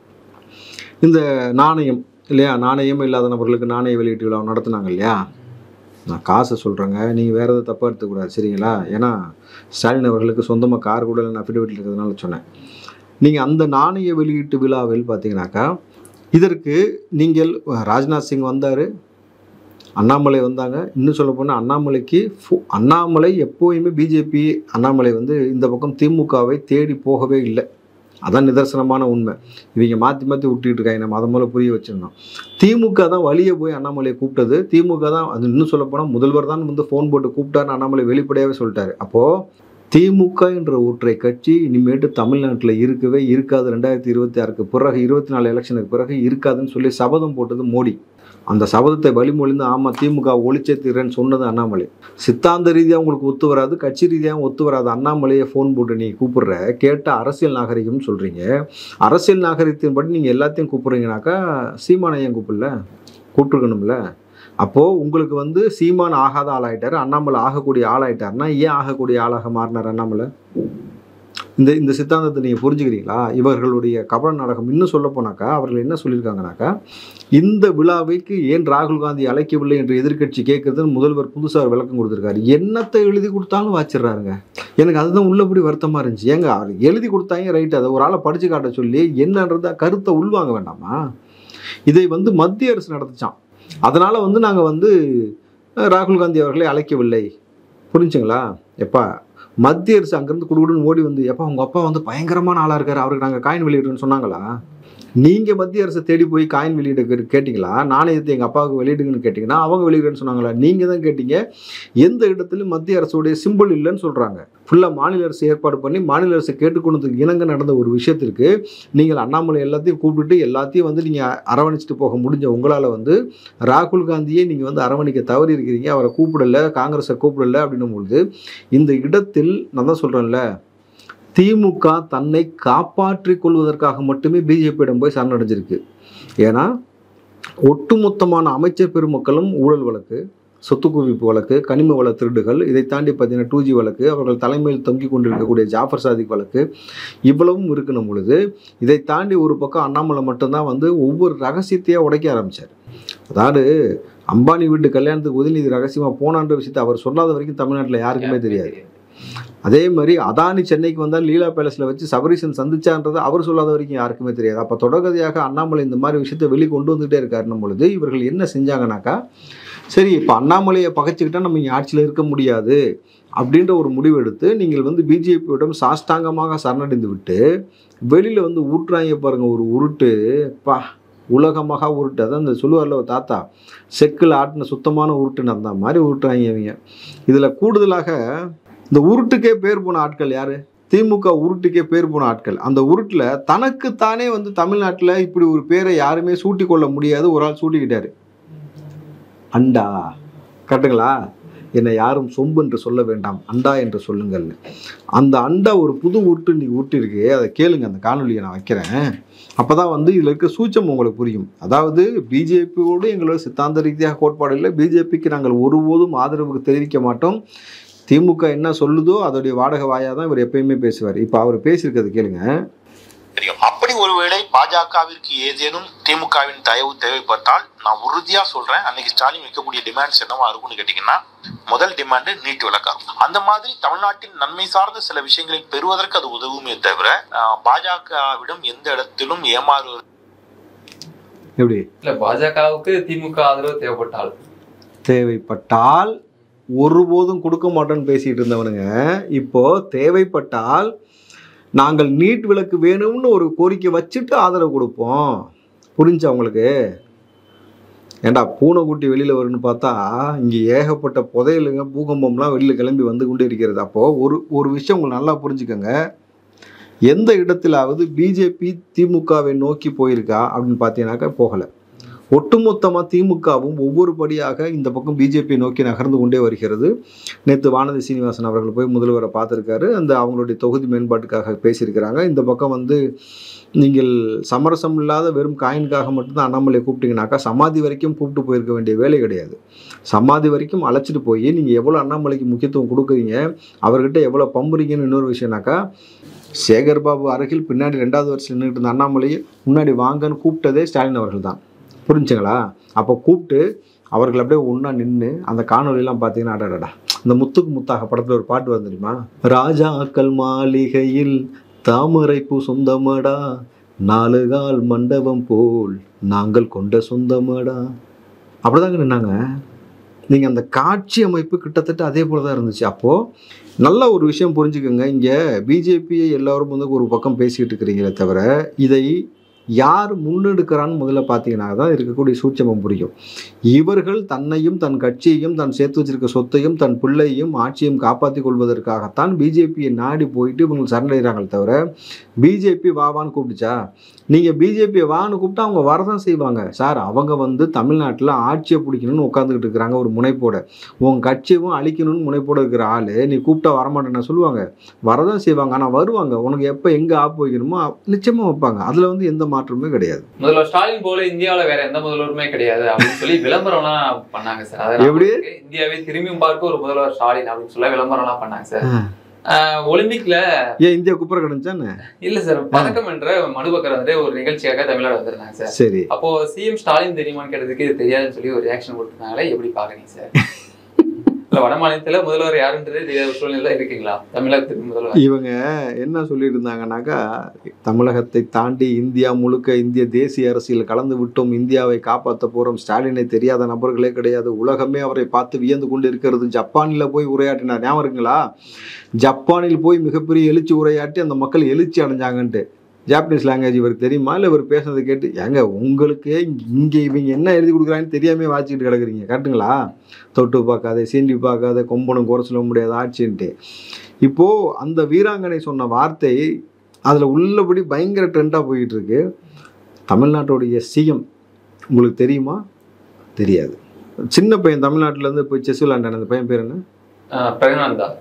இந்த நாணயம் இல்லையா நாணயம் இல்லாத நபர்களுக்கு நாணய வெளியீட்டு விழா நடத்துனாங்க இல்லையா நான் காசை சொல்கிறேங்க நீங்கள் வேறு எதாவது தப்பாக எடுத்துக்கூடாது சரிங்களா ஏன்னா ஸ்டாலின் அவர்களுக்கு சொந்தமாக கார் கூட நான் அஃபிடவிட் இருக்கிறதுனால சொன்னேன் நீங்கள் அந்த நாணய வெளியீட்டு விழாவில் பார்த்தீங்கன்னாக்கா இதற்கு நீங்கள் ராஜ்நாத் சிங் வந்தார் அண்ணாமலை வந்தாங்க இன்னும் சொல்ல போனால் அண்ணாமலைக்கு ஃபு- அண்ணாமலை எப்போயுமே பிஜேபி அண்ணாமலை வந்து இந்த பக்கம் திமுகவை தேடி போகவே இல்லை அதான் நிதர்சனமான உண்மை இவங்க மாற்றி மாற்றி விட்டுக்கிட்டு இருக்காங்க நம்ம அதை முதல்ல புரிய வச்சிருந்தோம் திமுக தான் வழியே போய் அண்ணாமலையை கூப்பிட்டது திமுக தான் அது இன்னும் சொல்ல போனால் முதல்வர் தான் வந்து ஃபோன் போட்டு கூப்பிட்டாருன்னு அண்ணாமலை வெளிப்படையாகவே சொல்லிட்டாரு அப்போது திமுக என்ற ஒற்றை கட்சி இனிமேட்டு தமிழ்நாட்டில் இருக்கவே இருக்காது ரெண்டாயிரத்தி இருபத்தி ஆறுக்கு பிறகு இருபத்தி நாலு எலெக்ஷனுக்கு பிறகு இருக்காதுன்னு சொல்லி சபதம் போட்டது மோடி அந்த சபதத்தை வழிமொழிந்து ஆமாம் திமுக ஒழிச்சே தீர்றேன்னு சொன்னது அண்ணாமலை சித்தாந்த ரீதியாக உங்களுக்கு ஒத்து வராது கட்சி ரீதியாக ஒத்து வராது அண்ணாமலையை ஃபோன் போட்டு நீ கூப்பிடுற கேட்ட அரசியல் நாகரிகம்னு சொல்கிறீங்க அரசியல் நாகரிகத்தின்படி நீங்கள் எல்லாத்தையும் கூப்பிட்றீங்கனாக்கா சீமானை ஏன் கூப்பிடல கூப்பிட்டுருக்கணும்ல அப்போது உங்களுக்கு வந்து சீமான் ஆகாத ஆளாயிட்டார் அண்ணாமலை ஆகக்கூடிய ஆளாயிட்டாருன்னா ஏன் ஆகக்கூடிய ஆளாக மாறினார் அண்ணாமலை இந்த இந்த சித்தாந்தத்தை நீங்கள் புரிஞ்சுக்கிறீங்களா இவர்களுடைய கபட நாடகம் இன்னும் சொல்ல போனாக்கா அவர்கள் என்ன சொல்லியிருக்காங்கனாக்கா இந்த விழாவைக்கு ஏன் ராகுல் காந்தி அழைக்கவில்லை என்று எதிர்க்கட்சி கேட்கறதுன்னு முதல்வர் புதுசாக ஒரு விளக்கம் கொடுத்துருக்காரு என்னத்தை எழுதி கொடுத்தாலும் வாச்சிடுறாருங்க எனக்கு அதுதான் உள்ளபடி வருத்தமாக இருந்துச்சு ஏங்க அவர் எழுதி கொடுத்தாங்க ரைட் அதை ஒரு ஆளை படித்து காட்ட சொல்லி என்னன்றத கருத்தை உள்வாங்க வேண்டாமா இதை வந்து மத்திய அரசு நடத்துச்சான் அதனால் வந்து நாங்கள் வந்து அஹ், ராகுல் காந்தி அவர்களை அழைக்கவில்லை புரிஞ்சுங்களா எப்பா மத்திய அரசு அங்கேருந்து குடுகுடுன்னு ஓடி வந்து எப்பா உங்கள் அப்பா வந்து பயங்கரமான ஆளாக இருக்காரு அவருக்கு நாங்கள் காயின் வெளியிடுறோன்னு சொன்னாங்களா நீங்கள் மத்திய அரசை தேடி போய் காயின் வெளியிட கே- கேட்டிங்களா நாணயத்தை எங்கள் அப்பாவுக்கு வெளியிடுங்கன்னு கேட்டிங்கன்னா அவங்க வெளியிடுறேன்னு சொன்னாங்களா நீங்கள் தான் கேட்டீங்க எந்த இடத்துலையும் மத்திய அரசுடைய சிம்பிள் இல்லைன்னு சொல்கிறாங்க ஃபுல்லாக மாநில அரசு ஏற்பாடு பண்ணி மாநில அரசு கேட்டுக்கொண்டதுக்கு இணங்க நடந்த ஒரு விஷயத்திற்கு நீங்கள் அண்ணாமலை எல்லாத்தையும் கூப்பிட்டுட்டு எல்லாத்தையும் வந்து நீங்கள் அரவணைச்சிட்டு போக முடிஞ்ச உங்களால் வந்து ராகுல் காந்தியை நீங்கள் வந்து அரவணைக்க தவறி இருக்கிறீங்க அவரை கூப்பிடல காங்கிரஸை கூப்பிடல அப்படின்னும் பொழுது இந்த இடத்தில் நான் தான் சொல்கிறேன்ல திமுக தன்னை காப்பாற்றிக் கொள்வதற்காக மட்டுமே பிஜேபியிடம் போய் சரணடைஞ்சிருக்கு ஏன்னா ஒட்டுமொத்தமான அமைச்சர் பெருமக்களும் ஊழல் வழக்கு சொத்து குவிப்பு வழக்கு கனிம வள திருடுகள் இதை தாண்டி பார்த்தீங்கன்னா டூ ஜி வழக்கு அவர்கள் தலைமையில் தொங்கிக் கொண்டிருக்கக்கூடிய ஜாஃபர் சாதிக் வழக்கு இவ்வளவும் இருக்கணும் பொழுது இதை தாண்டி ஒரு பக்கம் அண்ணாமலை மட்டும்தான் வந்து ஒவ்வொரு ரகசியத்தையாக உடைக்க ஆரம்பிச்சார் அதாவது அம்பானி வீட்டு கல்யாணத்துக்கு உதயநிதி ரகசியமாக போனான்ற விஷயத்தை அவர் சொல்லாத வரைக்கும் தமிழ்நாட்டில் யாருக்குமே தெரியாது அதே மாதிரி அதானி சென்னைக்கு வந்தால் லீலா பேலஸில் வச்சு சபரீசன் சந்திச்சான்றது அவர் சொல்லாத வரைக்கும் யாருக்குமே தெரியாது அப்போ தொடர்கதையாக அண்ணாமலை இந்த மாதிரி விஷயத்தை வெளியே கொண்டு வந்துகிட்டே இருக்காருன்னும் பொழுது இவர்கள் என்ன செஞ்சாங்கனாக்கா சரி இப்போ அண்ணாமலையை பகைச்சிக்கிட்டா நம்ம இங்கே ஆட்சியில் இருக்க முடியாது அப்படின்ற ஒரு முடிவு எடுத்து நீங்கள் வந்து பிஜேபியிடம் சாஷ்டாங்கமாக சரணடைந்து விட்டு வெளியில் வந்து ஊட்டுறாங்க பாருங்க ஒரு உருட்டு பா உலகமாக உருட்டு அதான் இந்த சொல்லுவார்ல ஒரு தாத்தா செக்கில் ஆட்டின சுத்தமான உருட்டுன்னு அந்த மாதிரி உருட்டுறாங்க இவங்க இதில் கூடுதலாக இந்த உருட்டுக்கே பேர் போன ஆட்கள் யாரு திமுக உருட்டுக்கே பேர் போன ஆட்கள் அந்த உருட்டில் தனக்குத்தானே வந்து தமிழ்நாட்டில் இப்படி ஒரு பேரை யாருமே சூட்டி கொள்ள முடியாது ஒரு ஆள் சூட்டிக்கிட்டாரு அண்டா கரெக்டுங்களா என்னை யாரும் சொம்பு என்று சொல்ல வேண்டாம் அண்டா என்று சொல்லுங்கள்னு அந்த அண்டா ஒரு புது உருட்டு இன்னைக்கு உருட்டிருக்கு அதை கேளுங்க அந்த காணொலியை நான் வைக்கிறேன் அப்போ தான் வந்து இதில் இருக்க சூச்சம் உங்களுக்கு புரியும் அதாவது பிஜேபியோடு எங்களோட சித்தாந்த ரீதியாக கோட்பாடு இல்லை பிஜேபிக்கு நாங்கள் ஒருபோதும் ஆதரவு தெரிவிக்க மாட்டோம் திமுக என்ன சொல்லுதோ அதோடைய வாடகை வாயாக தான் இவர் எப்பயுமே பேசுவார் இப்போ அவர் பேசியிருக்கிறது கேளுங்க தெரியும் அப்படி ஒருவேளை பாஜகவிற்கு ஏதேனும் திமுகவின் தயவு தேவைப்பட்டால் நான் உறுதியா சொல்றேன் அன்னைக்கு ஸ்டாலின் வைக்கக்கூடிய டிமாண்ட்ஸ் என்னவா இருக்கும்னு கேட்டீங்கன்னா முதல் டிமாண்டு நீட் விளக்கம் அந்த மாதிரி தமிழ்நாட்டின் நன்மை சார்ந்த சில விஷயங்களை பெறுவதற்கு அது உதவுமே தவிர ஆஹ், பாஜகவிடம் எந்த இடத்திலும் ஏமாறுவது எப்படி இல்ல பாஜகவுக்கு திமுக ஆதரவு தேவைப்பட்டால் தேவைப்பட்டால் ஒருபோதும் கொடுக்க மாட்டோம்னு பேசிட்டு இருந்தவனுங்க இப்போ தேவைப்பட்டால் நாங்கள் நீட் விளக்கு வேணும்னு ஒரு கோரிக்கை வச்சுட்டு ஆதரவு கொடுப்போம் புரிஞ்சா உங்களுக்கு ஏண்டா பூனைக்குட்டி வெளியில் வரும்னு பார்த்தா இங்கே ஏகப்பட்ட புதையலுங்க பூகம்பம்லாம் வெளியில் கிளம்பி வந்து கொண்டே இருக்கிறது அப்போது ஒரு ஒரு விஷயம் உங்களுக்கு நல்லா புரிஞ்சுக்கோங்க எந்த இடத்திலாவது பிஜேபி திமுகவை நோக்கி போயிருக்கா அப்படின்னு பார்த்தீங்கன்னாக்கா போகலை ஒட்டுமொத்தமாக திமுகவும் ஒவ்வொரு படியாக இந்த பக்கம் பிஜேபி நோக்கி நகர்ந்து கொண்டே வருகிறது நேற்று வானதி சீனிவாசன் அவர்கள் போய் முதல்வரை பார்த்துருக்காரு அந்த அவங்களுடைய தொகுதி மேம்பாட்டுக்காக பேசியிருக்கிறாங்க இந்த பக்கம் வந்து நீங்கள் சமரசம் இல்லாத வெறும் காயினுக்காக மட்டும்தான் அண்ணாமலை கூப்பிட்டீங்கனாக்கா சமாதி வரைக்கும் கூப்பிட்டு போயிருக்க வேண்டிய வேலை கிடையாது சமாதி வரைக்கும் அழைச்சிட்டு போய் நீங்கள் எவ்வளோ அண்ணாமலைக்கு முக்கியத்துவம் கொடுக்குறீங்க அவர்கிட்ட எவ்வளோ பம்புறீங்கன்னு இன்னொரு விஷயம்னாக்கா சேகர் பாபு அருகில் பின்னாடி ரெண்டாவது வருஷம் நின்றுட்டு இருந்த அண்ணாமலையை முன்னாடி வாங்கன்னு கூப்பிட்டதே ஸ்டாலின் அவர்கள் தான் புரிஞ்சுங்களா அப்போ கூப்பிட்டு அவர்கள் அப்படியே ஒன்றா நின்று அந்த காணொலியெல்லாம் பார்த்தீங்கன்னா அடடடா இந்த முத்துக்கு முத்தாக படத்தில் ஒரு பாட்டு வந்து தெரியுமா ராஜாக்கள் மாளிகையில் தாமரைப்பூ சொந்தமடா நாலு கால் மண்டபம் போல் நாங்கள் கொண்ட சொந்தமடா அப்படிதாங்க நின்னாங்க நீங்கள் அந்த காட்சி அமைப்பு கிட்டத்தட்ட அதே போல தான் இருந்துச்சு அப்போது நல்ல ஒரு விஷயம் புரிஞ்சுக்கோங்க இங்கே பிஜேபியை எல்லாரும் வந்து ஒரு பக்கம் பேசிக்கிட்டு இருக்கிறீங்களே தவிர இதை யார் முன்னெடுக்கிறான்னு முதல்ல பார்த்தீங்கன்னா தான் இருக்கக்கூடிய சூட்சமம் புரியும் இவர்கள் தன்னையும் தன் கட்சியையும் தன் சேர்த்து வச்சிருக்க சொத்தையும் தன் பிள்ளையும் ஆட்சியும் காப்பாற்றி கொள்வதற்காகத்தான் பிஜேபியை நாடி போயிட்டு இவங்க சரணடைகிறாங்களே தவிர பிஜேபி வாவான்னு கூப்பிடுச்சா நீங்கள் பிஜேபியை வான்னு கூப்பிட்டா அவங்க வரதான் செய்வாங்க சார் அவங்க வந்து தமிழ்நாட்டில் ஆட்சியை பிடிக்கணும்னு உட்காந்துக்கிட்டு இருக்கிறாங்க ஒரு முனைப்போட உன் கட்சியும் அழிக்கணும்னு முனைப்போட இருக்கிற ஆள் நீ கூப்பிட்டா வரமாட்டேன்னு சொல்லுவாங்க வரதான் செய்வாங்க ஆனால் வருவாங்க உனக்கு எப்போ எங்கே ஆப்பு வைக்கணுமோ நிச்சயமாக வைப்பாங்க அதில் வந்து எந்த மாற்றமே கிடையாது முதல்வர் ஸ்டாலின் போல இந்தியாவுல வேற எந்த முதல்வருமே கிடையாது அப்படின்னு சொல்லி விளம்பரம்லாம் பண்ணாங்க சார் அதை நான் எப்படி? பார்த்திருக்கேன். இந்தியாவை திரும்பியும் பார்க்க ஒரு முதல்வர் ஸ்டாலின் அப்படின்னு சொல்ல விளம்பரம்லாம் பண்ணாங்க சார் ஆஹ் ஒலிம்பிக்ல ஏன் இந்தியா குப்புற கிடந்துச்சானே இல்ல சார் பதக்கம் என்ற மனுபக்கர் வந்து ஒரு நிகழ்ச்சியாக தமிழ்நாடு வந்திருந்தாங்க சார் சரி அப்போ சிஎம் ஸ்டாலின் தெரியுமான்னு கேட்டதுக்கு இது தெரியாதுன்னு சொல்லி ஒரு ரியாக்ஷன் கொடுத்தாங்களே எப்படி பாக்குறீங்க சார் இல்ல வட மாநிலத்துல முதல்வர் யாருன்றதே தெரியாத சூழ்நிலை இருக்கீங்களா தமிழகத்துக்கு முதல்வர் இவங்க என்ன சொல்லிட்டு இருந்தாங்கன்னாக்கா தமிழகத்தை தாண்டி இந்தியா முழுக்க இந்திய தேசிய அரசியல் கலந்து விட்டோம் இந்தியாவை காப்பாற்ற போறோம் ஸ்டாலினை தெரியாத நபர்களே கிடையாது உலகமே அவரை பார்த்து வியந்து கொண்டு இருக்கிறது ஜப்பானில் போய் உரையாற்றினார் ஞாபகம் இருக்குங்களா ஜப்பானில் போய் மிகப்பெரிய எழுச்சி உரையாற்றி அந்த மக்கள் எழுச்சி அடைஞ்சாங்கன்ட்டு ஜாப்பனீஸ் லாங்குவேஜ் இவருக்கு தெரியுமா இல்லை இவர் பேசுனதை கேட்டு ஏங்க உங்களுக்கு இங்கே இவங்க என்ன எழுதி கொடுக்குறாங்கன்னு தெரியாமே வாச்சிக்கிட்டு கிடக்குறீங்க கரெக்டுங்களா தொட்டு பார்க்காத சீண்டி பார்க்காத கொம்பனும் குறை சொல்ல முடியாத ஆட்சின்ட்டு இப்போது அந்த வீராங்கனை சொன்ன வார்த்தை அதில் உள்ளபடி பயங்கர ட்ரெண்டாக போயிட்டு இருக்கு தமிழ்நாட்டுடைய சிஎம் உங்களுக்கு தெரியுமா தெரியாது சின்ன பையன் தமிழ்நாட்டிலேருந்து போய் செஸ் விளாண்டான அந்த பையன் பேர் என்ன ஆஹ் பிரகனாந்தா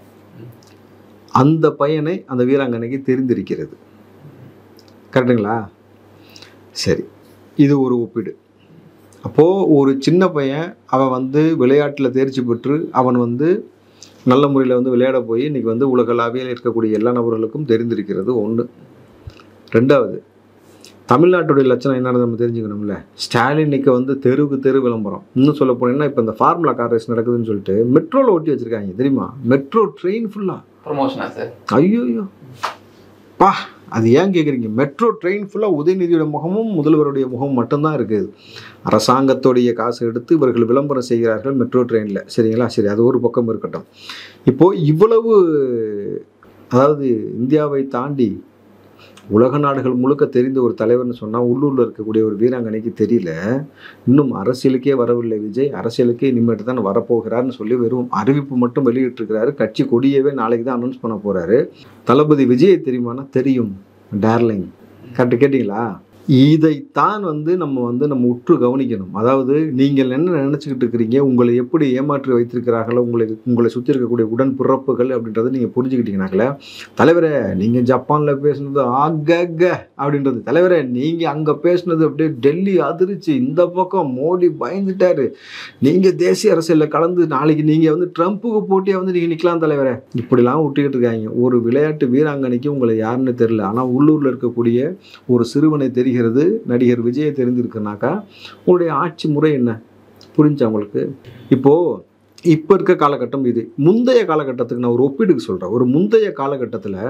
அந்த பையனை அந்த வீராங்கனைக்கு தெரிந்திருக்கிறது கரெக்டுங்களா சரி இது ஒரு ஒப்பீடு அப்போது ஒரு சின்ன பையன் அவன் வந்து விளையாட்டில் தேர்ச்சி பெற்று அவன் வந்து நல்ல முறையில் வந்து விளையாட போய் இன்றைக்கி வந்து உலகளாவியில் இருக்கக்கூடிய எல்லா நபர்களுக்கும் தெரிந்திருக்கிறது ஒன்று ரெண்டாவது தமிழ்நாட்டுடைய லட்சணம் என்னன்னு நம்ம தெரிஞ்சுக்கணும்ல ஸ்டாலின் இன்னைக்கு வந்து தெருவுக்கு தெரு விளம்பரம் இன்னும் சொல்ல போனீங்கன்னா இப்போ இந்த ஃபார்முலா கார் ரேஸ் நடக்குதுன்னு சொல்லிட்டு மெட்ரோவில் ஒட்டி வச்சுருக்காங்க தெரியுமா மெட்ரோ ட்ரெயின் ஃபுல்லாக ப்ரமோஷனா சார் ஐயோ பா அது ஏன் கேட்குறீங்க மெட்ரோ ட்ரெயின் ஃபுல்லாக உதயநிதியோட முகமும் முதல்வருடைய முகமும் மட்டும்தான் இருக்குது அரசாங்கத்துடைய காசு எடுத்து இவர்கள் விளம்பரம் செய்கிறார்கள் மெட்ரோ ட்ரெயினில் சரிங்களா சரி அது ஒரு பக்கம் இருக்கட்டும் இப்போது இவ்வளவு அதாவது இந்தியாவை தாண்டி உலக நாடுகள் முழுக்க தெரிந்த ஒரு தலைவர்னு சொன்னால் உள்ளூரில் இருக்கக்கூடிய ஒரு வீராங்கனைக்கு தெரியல இன்னும் அரசியலுக்கே வரவில்லை விஜய் அரசியலுக்கே இனிமேட்டு தான் வரப்போகிறார்னு சொல்லி வெறும் அறிவிப்பு மட்டும் வெளியிட்டிருக்கிறாரு கட்சி கொடியவே நாளைக்கு தான் அனௌன்ஸ் பண்ண போகிறாரு தளபதி விஜயை தெரியுமானா தெரியும் டார்லிங் கரெக்டு கேட்டிங்களா இதைத்தான் வந்து நம்ம வந்து நம்ம உற்று கவனிக்கணும் அதாவது நீங்கள் என்ன நினச்சிக்கிட்டு இருக்கிறீங்க உங்களை எப்படி ஏமாற்றி வைத்திருக்கிறார்களோ உங்களை உங்களை சுற்றி இருக்கக்கூடிய உடன்பிறப்புகள் அப்படின்றத நீங்கள் புரிஞ்சுக்கிட்டீங்கனாக்கல தலைவரே நீங்கள் ஜப்பானில் பேசுனது ஆகக அப்படின்றது தலைவரே நீங்கள் அங்கே பேசுனது அப்படியே டெல்லி அதிர்ச்சி இந்த பக்கம் மோடி பயந்துட்டாரு நீங்கள் தேசிய அரசியலில் கலந்து நாளைக்கு நீங்கள் வந்து ட்ரம்ப்புக்கு போட்டியாக வந்து நீங்கள் நிற்கலாம் தலைவரே இப்படிலாம் விட்டுக்கிட்டு இருக்காங்க ஒரு விளையாட்டு வீராங்கனைக்கு உங்களை யாருன்னு தெரியல ஆனால் உள்ளூரில் இருக்கக்கூடிய ஒரு சிறுவனை தெரிகிறது நடிகர் விஜயை தெரிந்திருக்குனாக்கா உங்களுடைய ஆட்சி முறை என்ன புரிஞ்சா உங்களுக்கு இப்போது இப்போ இருக்க காலகட்டம் இது முந்தைய காலகட்டத்துக்கு நான் ஒரு ஒப்பீடுக்கு சொல்கிறேன் ஒரு முந்தைய காலகட்டத்தில்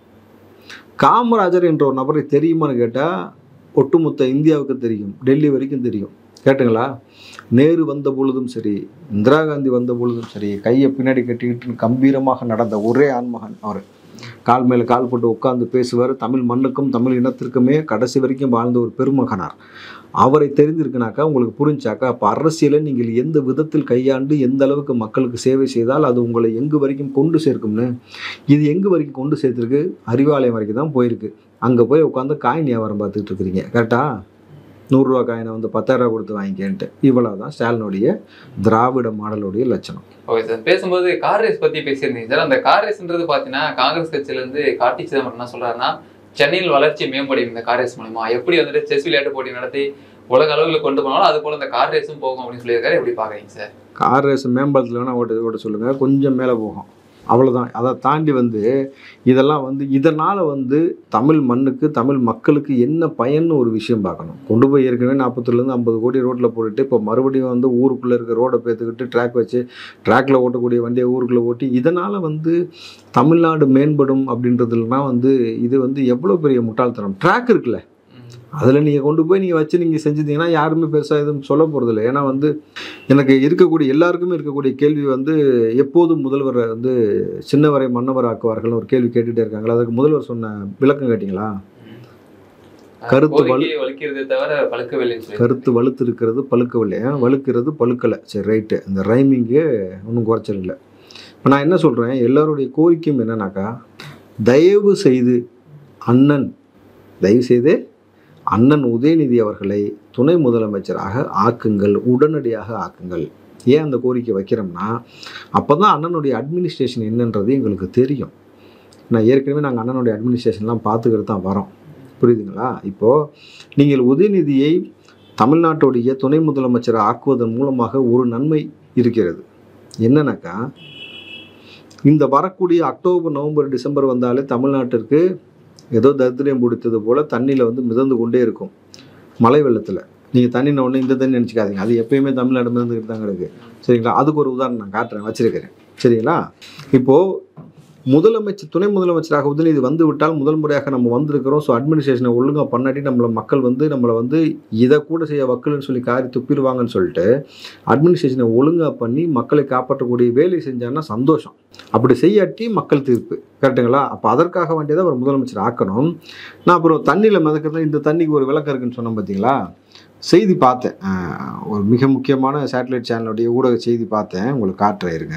காமராஜர் என்ற ஒரு நபரை தெரியுமான்னு கேட்டால் ஒட்டுமொத்த இந்தியாவுக்கு தெரியும் டெல்லி வரைக்கும் தெரியும் கேட்டுங்களா நேரு வந்த பொழுதும் சரி இந்திரா காந்தி வந்த பொழுதும் சரி கையை பின்னாடி கட்டிக்கிட்டு கம்பீரமாக நடந்த ஒரே ஆண்மகன் அவர் கால் மேலே கால் போட்டு உட்கார்ந்து பேசுவார் தமிழ் மண்ணுக்கும் தமிழ் இனத்திற்குமே கடைசி வரைக்கும் வாழ்ந்த ஒரு பெருமகனார் அவரை தெரிந்திருக்குனாக்கா உங்களுக்கு புரிஞ்சாக்கா அப்போ அரசியலை நீங்கள் எந்த விதத்தில் கையாண்டு எந்த அளவுக்கு மக்களுக்கு சேவை செய்தால் அது உங்களை எங்கு வரைக்கும் கொண்டு சேர்க்கும்னு இது எங்கு வரைக்கும் கொண்டு சேர்த்துருக்கு அறிவாலயம் வரைக்கும் தான் போயிருக்கு அங்கே போய் உட்காந்து காயின் வியாபாரம் பார்த்துட்டு இருக்கிறீங்க கரெக்டா நூறுரூவா காயினை வந்து பத்தாயிரரூவா கொடுத்து வாங்கிக்கன்ட்டு இவ்வளோ தான் ஸ்டாலினுடைய திராவிட மாடலுடைய லட்சணம் ஓகே சார் பேசும்போது கார் ரேஸ் பத்தி பேசியிருந்தீங்க சார் அந்த கார் ரேஸ்ன்றது பாத்தீங்கன்னா காங்கிரஸ் கட்சியில இருந்து கார்த்தி சிதம்பரம் என்ன சொல்றாருன்னா சென்னையில் வளர்ச்சி மேம்படும் இந்த கார் ரேஸ் மூலமா எப்படி வந்துட்டு செஸ் விளையாட்டு போட்டி நடத்தி உலக அளவுல கொண்டு போனாலும் அது போல இந்த கார் ரேஸும் போகும் அப்படின்னு சொல்லியிருக்காரு எப்படி பாக்குறீங்க சார் கார் ரேஸ் மேம்பாலத்தில் வேணால் ஓட்ட ஓட்ட சொல்லுங்கள் கொஞ்சம் மேலே போகும் அவ்வளோதான் அதை தாண்டி வந்து இதெல்லாம் வந்து இதனால் வந்து தமிழ் மண்ணுக்கு தமிழ் மக்களுக்கு என்ன பயன்னு ஒரு விஷயம் பார்க்கணும் கொண்டு போய் ஏற்கனவே நாற்பதுலேருந்து ஐம்பது கோடி ரோட்டில் போட்டுட்டு இப்போ மறுபடியும் வந்து ஊருக்குள்ளே இருக்க ரோடை பேத்துக்கிட்டு ட்ராக் வச்சு ட்ராக்ல ஓட்டக்கூடிய வண்டியை ஊருக்குள்ளே ஓட்டி இதனால் வந்து தமிழ்நாடு மேம்படும் அப்படின்றதுலாம் வந்து இது வந்து எவ்வளோ பெரிய முட்டாள்தனம் ட்ராக் இருக்குல்ல அதில் நீங்கள் கொண்டு போய் நீங்கள் வச்சு நீங்கள் செஞ்சிருந்தீங்கன்னா யாருமே பெருசாக எதுவும் சொல்ல போகிறதில்ல ஏன்னா வந்து எனக்கு இருக்கக்கூடிய எல்லாருக்குமே இருக்கக்கூடிய கேள்வி வந்து எப்போதும் முதல்வரை வந்து சின்னவரை மன்னவர் ஆக்குவார்கள்னு ஒரு கேள்வி கேட்டுகிட்டே இருக்காங்களா அதுக்கு முதல்வர் சொன்ன விளக்கம் கேட்டிங்களா கருத்து வலு- கோரிக்கையை வலிக்கிறதே தவிர பழக்கவில்லைன்னு சொல்லி கருத்து வலுத்து இருக்கிறது பழுக்கவில்லை ஏன் வலுக்கிறது பழுக்கலை சரி ரைட்டு இந்த ரைமிங்கு ஒன்றும் குறைச்சல் இல்லை இப்போ நான் என்ன சொல்கிறேன் எல்லாருடைய கோரிக்கையும் என்னன்னாக்கா தயவு செய்து அண்ணன் தயவு செய்து அண்ணன் உதயநிதி அவர்களை துணை முதலமைச்சராக ஆக்குங்கள் உடனடியாக ஆக்குங்கள் ஏன் அந்த கோரிக்கை வைக்கிறோம்னா அப்போ தான் அண்ணனுடைய அட்மினிஸ்ட்ரேஷன் என்னன்றது எங்களுக்கு தெரியும் நான் ஏற்கனவே நாங்கள் அண்ணனுடைய அட்மினிஸ்ட்ரேஷன்லாம் பார்த்துக்கிட்டு தான் வரோம் புரியுதுங்களா இப்போது நீங்கள் உதயநிதியை தமிழ்நாட்டுடைய துணை முதலமைச்சரை ஆக்குவதன் மூலமாக ஒரு நன்மை இருக்கிறது என்னன்னாக்கா இந்த வரக்கூடிய அக்டோபர் நவம்பர் டிசம்பர் வந்தாலே தமிழ்நாட்டிற்கு ஏதோ தரித்திரம் பிடித்தது போல் தண்ணியில் வந்து மிதந்து கொண்டே இருக்கும் மழை வெள்ளத்தில் நீங்கள் தண்ணி உடனே இந்த தண்ணி நினச்சிக்காதீங்க அது எப்பயுமே தமிழ்நாடு மிதந்துக்கிட்டு தான் கிடக்கு சரிங்களா அதுக்கு ஒரு உதாரணம் நான் காட்டுறேன் வச்சிருக்கிறேன் சரிங்களா இப்போது முதலமைச்சர் துணை முதலமைச்சராக உதயநிதி வந்து விட்டால் முதல் முறையாக நம்ம வந்திருக்கிறோம் ஸோ அட்மினிஸ்ட்ரேஷனை ஒழுங்காக பண்ணாட்டி நம்மளை மக்கள் வந்து நம்மளை வந்து இதை கூட செய்ய வக்கல்னு சொல்லி காரி துப்பிடுவாங்கன்னு சொல்லிட்டு அட்மினிஸ்ட்ரேஷனை ஒழுங்காக பண்ணி மக்களை காப்பாற்றக்கூடிய வேலை செஞ்சாங்கன்னா சந்தோஷம் அப்படி செய்யாட்டி மக்கள் தீர்ப்பு கரெக்டுங்களா அப்போ அதற்காக வேண்டியதை அவர் முதலமைச்சர் ஆக்கணும் நான் அப்புறம் தண்ணியில் மிதக்கிறது இந்த தண்ணிக்கு ஒரு விளக்கம் இருக்குன்னு சொன்னேன் பார்த்தீங்களா செய்தி பார்த்தேன் அஹ், ஒரு மிக முக்கியமான சேட்டலைட் சேனலுடைய ஊடக செய்தி பார்த்தேன் உங்களுக்கு காட்டுறேன் இருங்க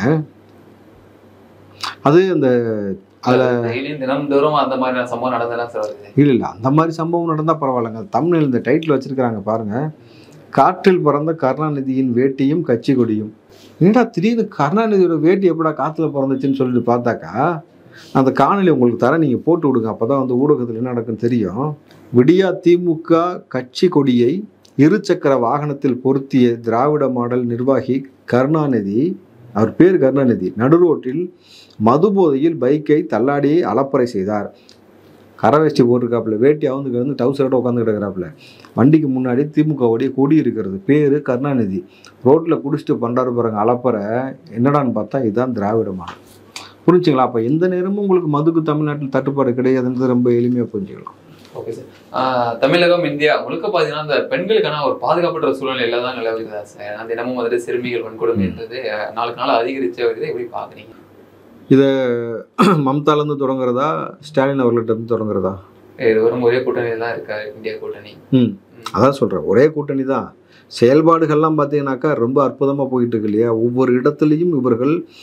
அது அந்த அதில் டெய்லியும் தினம்தோறும் அந்த மாதிரியான சம்பவம் நடந்ததெல்லாம் சார் வருது இல்லை இல்லை அந்த மாதிரி சம்பவம் நடந்தால் பரவாயில்லைங்க தமிழில் இந்த டைட்டில் வச்சிருக்கிறாங்க பாருங்க காற்றில் பறந்த கருணாநிதியின் வேட்டியும் கட்சி கொடியும் என்னடா திடீர்னு கருணாநிதியோட வேட்டி எப்படா காற்றுல பிறந்துச்சுன்னு சொல்லிட்டு பார்த்தாக்கா அந்த காணொலி உங்களுக்கு தர நீங்கள் போட்டு விடுங்க அப்போ தான் வந்து ஊடகத்தில் என்ன நடக்குன்னு தெரியும் விடியா திமுக கட்சி கொடியை இருசக்கர வாகனத்தில் பொருத்திய திராவிட மாடல் நிர்வாகி கருணாநிதி அவர் பேர் கருணாநிதி நடுரோட்டில் மதுபோதையில் பைக்கை தள்ளாடி அலப்பறை செய்தார் கரவேஷ்டி போட்டிருக்காப்புல வேட்டி அவுந்து கிடந்து டவுசரோட உட்காந்து கிடக்குறாப்புல வண்டிக்கு முன்னாடி திமுகவுடைய கொடி இருக்கிறது பேர் கருணாநிதி ரோட்டில் குடிச்சிட்டு பண்ணுறாரு பாருங்க அலப்பறை என்னடான்னு பார்த்தா இதுதான் திராவிட மாடல் புரிஞ்சுங்களா அப்போ எந்த நேரமும் உங்களுக்கு மதுக்கு தமிழ்நாட்டில் தட்டுப்பாடு கிடையாதுன்றது ரொம்ப எளிமையாக புரிஞ்சுக்கலாம் ஓகே சார் ஆஹ் தமிழகம் இந்தியா முழுக்க பார்த்தீங்கன்னா அந்த பெண்களுக்கான ஒரு பாதுகாப்பற்ற சூழ்நிலையில தான் நிலவுகிறதா சார் ஏன்னா தினமும் வந்துட்டு சிறுமிகள் வன்கொடுமைன்றது அஹ், நாளுக்கு நாள் அதிகரிச்சே வருது எப்படி பாக்குறீங்க மம்தாலேருந்து தொடங்குறதா ஸ்டாலின் அவர்கள்ட்ட இருந்து தொடங்குறதா இருவரும் ஒரே கூட்டணியில தான் இருக்காரு இந்தியா கூட்டணி ம் அதான் சொல்கிறேன் ஒரே கூட்டணி தான் செயல்பாடுகள்லாம் பார்த்தீங்கன்னாக்கா ரொம்ப அற்புதமாக போயிட்டு இருக்கு இல்லையா ஒவ்வொரு இடத்துலையும் இவர்கள்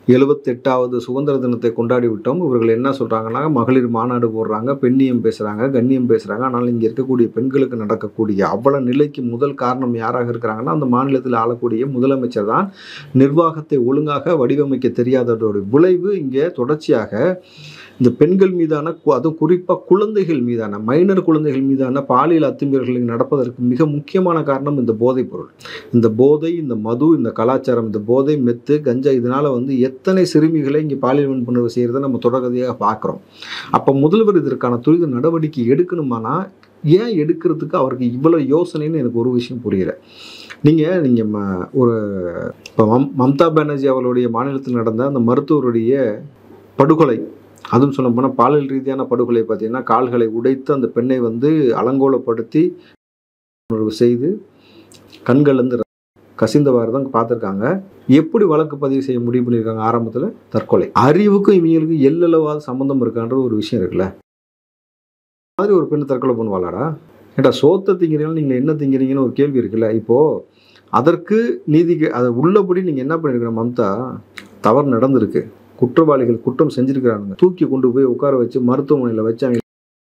எழுபத்தெட்டாவது சுதந்திர தினத்தை கொண்டாடி விட்டோம் இவர்கள் என்ன சொல்கிறாங்கன்னா மகளிர் மாநாடு போடுறாங்க பெண்ணியம் பேசுகிறாங்க கண்ணியம் பேசுகிறாங்க ஆனால் இங்கே இருக்கக்கூடிய பெண்களுக்கு நடக்கக்கூடிய அவ்வளவு நிலைக்கு முதல் காரணம் யாராக இருக்கிறாங்கன்னா அந்த மாநிலத்தில் ஆளக்கூடிய முதலமைச்சர் தான் நிர்வாகத்தை ஒழுங்காக வடிவமைக்க தெரியாததோட விளைவு இங்கே தொடர்ச்சியாக இந்த பெண்கள் மீதான கு- அதுவும் குறிப்பாக குழந்தைகள் மீதான மைனர் குழந்தைகள் மீதான பாலியல் அத்துமீறல்கள் நடப்பதற்கு மிக முக்கியமான காரணம் இந்த போதைப் பொருள் இந்த போதை இந்த மது இந்த கலாச்சாரம் இந்த போதை மெத்து கஞ்சா இதனால வந்து எத்தனை சிறுமிகளை இங்கே பாலியல் வன்புணர்வு செய்கிறத நம்ம தொடர்கதையாக பார்க்குறோம் அப்போ முதல்வர் இதற்கான துரித நடவடிக்கை எடுக்கணுமானா ஏன் எடுக்கிறதுக்கு அவருக்கு இவ்வளோ யோசனைன்னு எனக்கு ஒரு விஷயம் புரியல நீங்கள் நீங்கள் ம ஒரு இப்போ மம் மம்தா பானர்ஜி அவர்களுடைய மாநிலத்தில் நடந்த அந்த மருத்துவருடைய படுகொலை அதுவும் சொல்ல போனால் பாலியல் ரீதியான படுகொலை பார்த்தீங்கன்னா கால்களை உடைத்து அந்த பெண்ணை வந்து அலங்கோலப்படுத்தி உணர்வு செய்து கண்கள்லேருந்து கசிந்தவாறு தான் பார்த்துருக்காங்க எப்படி வழக்கு பதிவு செய்ய முடிவு பண்ணியிருக்காங்க ஆரம்பத்தில் தற்கொலை அறிவுக்கும் இவங்களுக்கும் எல்லளவாத சம்மந்தம் இருக்கான்ற ஒரு விஷயம் இருக்குல்ல மாதிரி ஒரு பெண் தற்கொலை பண்ணுவாளாடா ஏட்டா சோத்தை திங்கிறீங்க நீங்கள் என்ன திங்கிறீங்கன்னு ஒரு கேள்வி இருக்குல்ல இப்போது அதற்கு நீதிக்கு அதை உள்ளபடி நீங்கள் என்ன பண்ணியிருக்கிற மம்தா தவறு நடந்திருக்கு குற்றவாளிகள் குற்றம் செஞ்சிருக்கிறானுங்க தூக்கி கொண்டு போய் உட்கார வச்சு மருத்துவமனையில் வச்சு அவங்க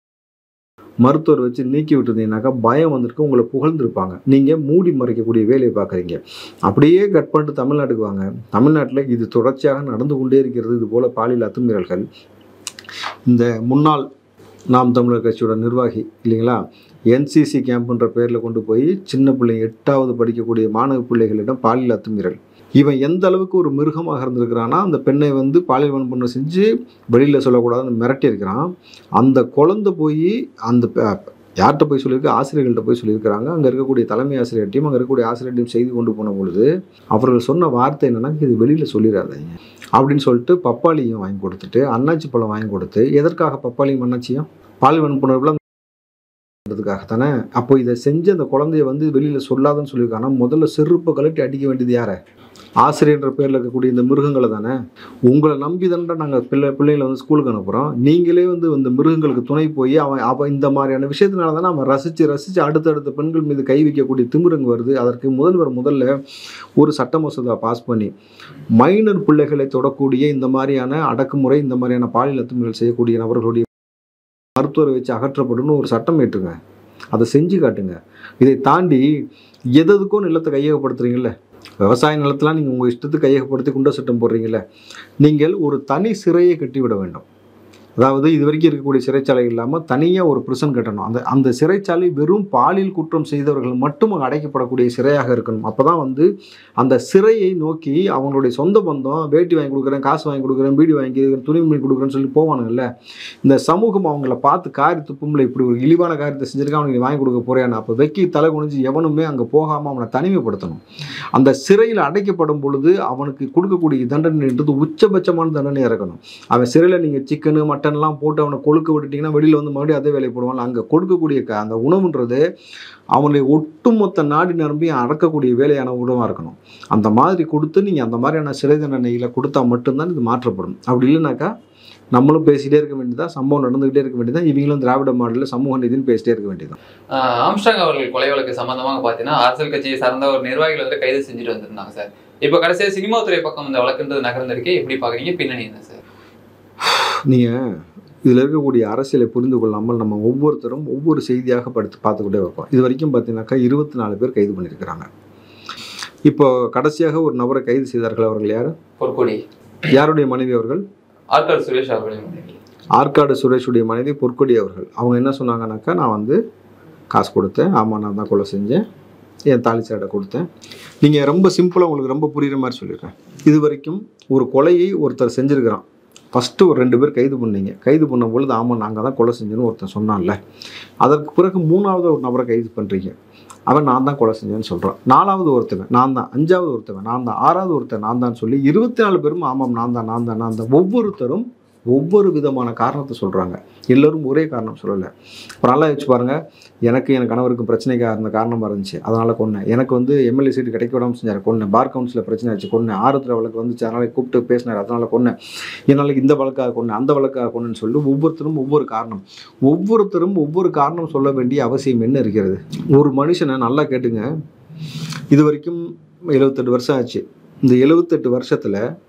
மருத்துவர் வச்சு நீக்கி விட்டுருந்தீங்கன்னாக்கா பயம் வந்திருக்கு உங்களை புகழ்ந்துருப்பாங்க நீங்கள் மூடி மறைக்கக்கூடிய வேலையை பார்க்குறீங்க அப்படியே கட் பண்ணிட்டு தமிழ்நாட்டுக்கு வாங்க தமிழ்நாட்டில் இது தொடர்ச்சியாக நடந்து கொண்டே இருக்கிறது இது போல் பாலியல் அத்துமீறல்கள் இந்த முன்னாள் நாம் தமிழர் கட்சியோட நிர்வாகி இல்லைங்களா என்சிசி கேம்ப்ன்ற பேரில் கொண்டு போய் சின்ன பிள்ளைங்க எட்டாவது படிக்கக்கூடிய மாணவ பிள்ளைகளிடம் பாலியல் அத்துமீறல் இவன் எந்த அளவுக்கு ஒரு மிருகமாக இருந்திருக்கிறான்னா அந்த பெண்ணை வந்து பாலியல் வன்புணர்வு செஞ்சு வெளியில் சொல்லக்கூடாதுன்னு மிரட்டி இருக்கிறான் அந்த குழந்தை போய் அந்த ப- யார்கிட்ட போய் சொல்லியிருக்கு ஆசிரியர்கள்ட்ட போய் சொல்லியிருக்கிறாங்க அங்கே இருக்கக்கூடிய தலைமை ஆசிரியர்ட்டையும் அங்கே இருக்கக்கூடிய ஆசிரியர்ட்டையும் செய்து கொண்டு போன பொழுது அவர்கள் சொன்ன வார்த்தை என்னன்னா இது வெளியில் சொல்லிடாதீங்க அப்படின்னு சொல்லிட்டு பப்பாளியும் வாங்கி கொடுத்துட்டு அன்னாச்சி பழம் வாங்கி கொடுத்து எதற்காக பப்பாளியும் அன்னாச்சியும் பால் வன்புணர்வுல அதுக்காக தானே அப்போ இதை செஞ்சு அந்த குழந்தைய வந்து வெளியில் சொல்லாதுன்னு சொல்லியிருக்காங்க முதல்ல செருப்பை கழட்டி அடிக்க வேண்டியது யாரை ஆசிரியர்ன்ற பேரில் இருக்கக்கூடிய இந்த மிருகங்களை தானே உங்களை நம்பி தானே நாங்கள் பிள்ளை பிள்ளைங்களை வந்து ஸ்கூலுக்கு அனுப்புகிறோம் நீங்களே வந்து இந்த மிருகங்களுக்கு துணை போய் அவன் அவன் இந்த மாதிரியான விஷயத்தினால தானே அவன் ரசித்து ரசித்து அடுத்தடுத்த பெண்கள் மீது கை வைக்கக்கூடிய திமிருங்க வருது அதற்கு முதல்வர் முதல்ல ஒரு சட்ட மசோதா பாஸ் பண்ணி மைனர் பிள்ளைகளை தொடக்கூடிய இந்த மாதிரியான அடக்குமுறை இந்த மாதிரியான பாலியல் அத்துமீறல் செய்யக்கூடிய நபர்களுடைய மருத்துவரை வச்சு அகற்றப்படும்னு ஒரு சட்டம் ஏற்றுங்க அதை செஞ்சு காட்டுங்க இதை தாண்டி எதுக்கும் நிலத்தை கையகப்படுத்துறீங்கல்ல விவசாய நிலத்தெலாம் நீங்கள் உங்கள் இஷ்டத்துக்கு கையகப்படுத்தி குண்ட சட்டம் போடுறீங்கல்ல நீங்கள் ஒரு தனி சிறையை கட்டிவிட வேண்டும் அதாவது இது வரைக்கும் இருக்கக்கூடிய சிறைச்சாலை இல்லாமல் தனியாக ஒரு பிரிசன் கட்டணும் அந்த அந்த சிறைச்சாலை வெறும் பாலியல் குற்றம் செய்தவர்கள் மட்டும் அங்கே அடைக்கப்படக்கூடிய சிறையாக இருக்கணும் அப்போ தான் வந்து அந்த சிறையை நோக்கி அவங்களுடைய சொந்த பந்தம் வேட்டி வாங்கி கொடுக்குறேன் காசு வாங்கி கொடுக்குறேன் பீடி வாங்கி கொடுக்குறேன் துணி மணி கொடுக்குறேன்னு சொல்லி போவானுங்கல்ல இந்த சமூகம் அவங்கள பார்த்து காரி துப்பும்ல இப்படி ஒரு இழிவான காரியத்தை செஞ்சிருக்கான் அவனுக்கு நீ வாங்கி கொடுக்க போறியான்னு அப்போ வெக்கி தலை குனிஞ்சு எவனுமே அங்கே போகாமல் அவனை தனிமைப்படுத்தணும் அந்த சிறையில் அடைக்கப்படும் பொழுது அவனுக்கு கொடுக்கக்கூடிய தண்டனைன்றது உச்சபட்சமான தண்டனையாக இருக்கணும் அவன் சிறையில் நீங்கள் சிக்கனு மட்டன்லாம் போட்டு அவனை கொழுக்க விட்டுட்டீங்கன்னா வெளியில் வந்து மறுபடியும் அதே வேலையை போடுவான் அங்கே கொடுக்கக்கூடிய க- அந்த உணவுன்றது அவனுடைய ஒட்டுமொத்த நாடி நரம்பையும் அடக்கக்கூடிய வேலையான உணவாக இருக்கணும் அந்த மாதிரி கொடுத்து நீங்கள் அந்த மாதிரியான சிறை தண்டனைகளை கொடுத்தா மட்டும்தான் இது மாற்றப்படும் அப்படி இல்லைனாக்கா நம்மளும் பேசிகிட்டே இருக்க வேண்டியதா சம்பவம் நடந்துகிட்டே இருக்க வேண்டியதா இவங்களும் திராவிட மாடலில் சமூக நீதினு பேசிட்டே இருக்க வேண்டியதான் ஆஹ் ஆம்ஸ்ட்ராங் அவர்கள் கொலை வழக்கு சம்பந்தமாக பார்த்தீங்கன்னா அரசியல் கட்சியை சார்ந்த ஒரு நிர்வாகிகள் வந்து கைது செஞ்சுட்டு வந்திருந்தாங்க சார் இப்போ கடைசியாக சினிமா துறை பக்கம் இந்த வழக்குன்றது நகர்ந்திருக்கே எப்படி பார்க்குறீங்க பின்னணி என்ன சார் நீங்கள் இதில் இருக்கக்கூடிய அரசியலை புரிந்து கொள்ளாமல் நம்ம ஒவ்வொருத்தரும் ஒவ்வொரு செய்தியாக படித்து பார்த்துக்கிட்டே வைப்போம் இது வரைக்கும் பார்த்தீங்கன்னாக்கா இருபத்தி நாலு பேர் கைது பண்ணியிருக்கிறாங்க இப்போ கடைசியாக ஒரு நபரை கைது செய்தார்கள் அவர்கள் யார் பொற்கொடி யாருடைய மனைவி அவர்கள் ஆர்கார் சுரேஷ் அவர்களின் மனைவி. ஆற்காடு சுரேஷுடைய மனைவி பொற்கொடி அவர்கள் அவங்க என்ன சொன்னாங்கன்னாக்கா நான் வந்து காசு கொடுத்தேன் ஆமாம் நான் தான் கொலை செஞ்சேன் என் தாலி சேடை கொடுத்தேன் நீங்கள் ரொம்ப சிம்பிளாக உங்களுக்கு ரொம்ப புரியுற மாதிரி சொல்லிடுறேன் இது வரைக்கும் ஒரு கொலையை ஒருத்தர் செஞ்சுருக்கிறான் ஃபஸ்ட்டு ஒரு ரெண்டு பேர் கைது பண்ணீங்க கைது பண்ண பொழுது ஆமாம் நாங்கள் தான் கொலை செஞ்சோன்னு ஒருத்தன் சொன்னான்ல அதற்கு பிறகு மூணாவது ஒரு நபரை கைது பண்ணுறீங்க அவன் நான் தான் கொலை செஞ்சேன்னு சொல்கிறான் நாலாவது ஒருத்தவன் நான் தான் அஞ்சாவது ஒருத்தவன் நான் தான் ஆறாவது ஒருத்தன் நான் தான் சொல்லி இருபத்தி நாலு பேரும் ஆமாம் நான் தான் நான் தான் நான் தான் ஒவ்வொருத்தரும் ஒவ்வொரு விதமான காரணத்தை சொல்கிறாங்க எல்லோரும் ஒரே காரணம் சொல்லலை இப்போ நல்லா வச்சு பாருங்கள் எனக்கு என் கணவருக்கு பிரச்சனைக்காக இருந்த காரணமாக இருந்துச்சு அதனால் கொன்னேன் எனக்கு வந்து எம்எல்ஏ சீட்டு கிடைக்க விடாமல் செஞ்சார் கொன்னேன் பார் கவுன்சிலில் பிரச்சனை ஆச்சு கொன்னேன் ஆறுதல் வழக்கு வந்துச்சு அதனால் கூப்பிட்டு பேசினார் அதனால் கொன்னேன் என்னால் இந்த வழக்காக கொன்னேன் அந்த வழக்காக கொன்னேன்னு சொல்லி ஒவ்வொருத்தரும் ஒவ்வொரு காரணம் ஒவ்வொருத்தரும் ஒவ்வொரு காரணம் சொல்ல வேண்டிய அவசியம் என்ன இருக்கிறது ஒரு மனுஷனை நல்லா கேட்டுங்க இது வரைக்கும் எழுபத்தெட்டு வருஷம் ஆச்சு இந்த எழுபத்தெட்டு வருஷத்தில்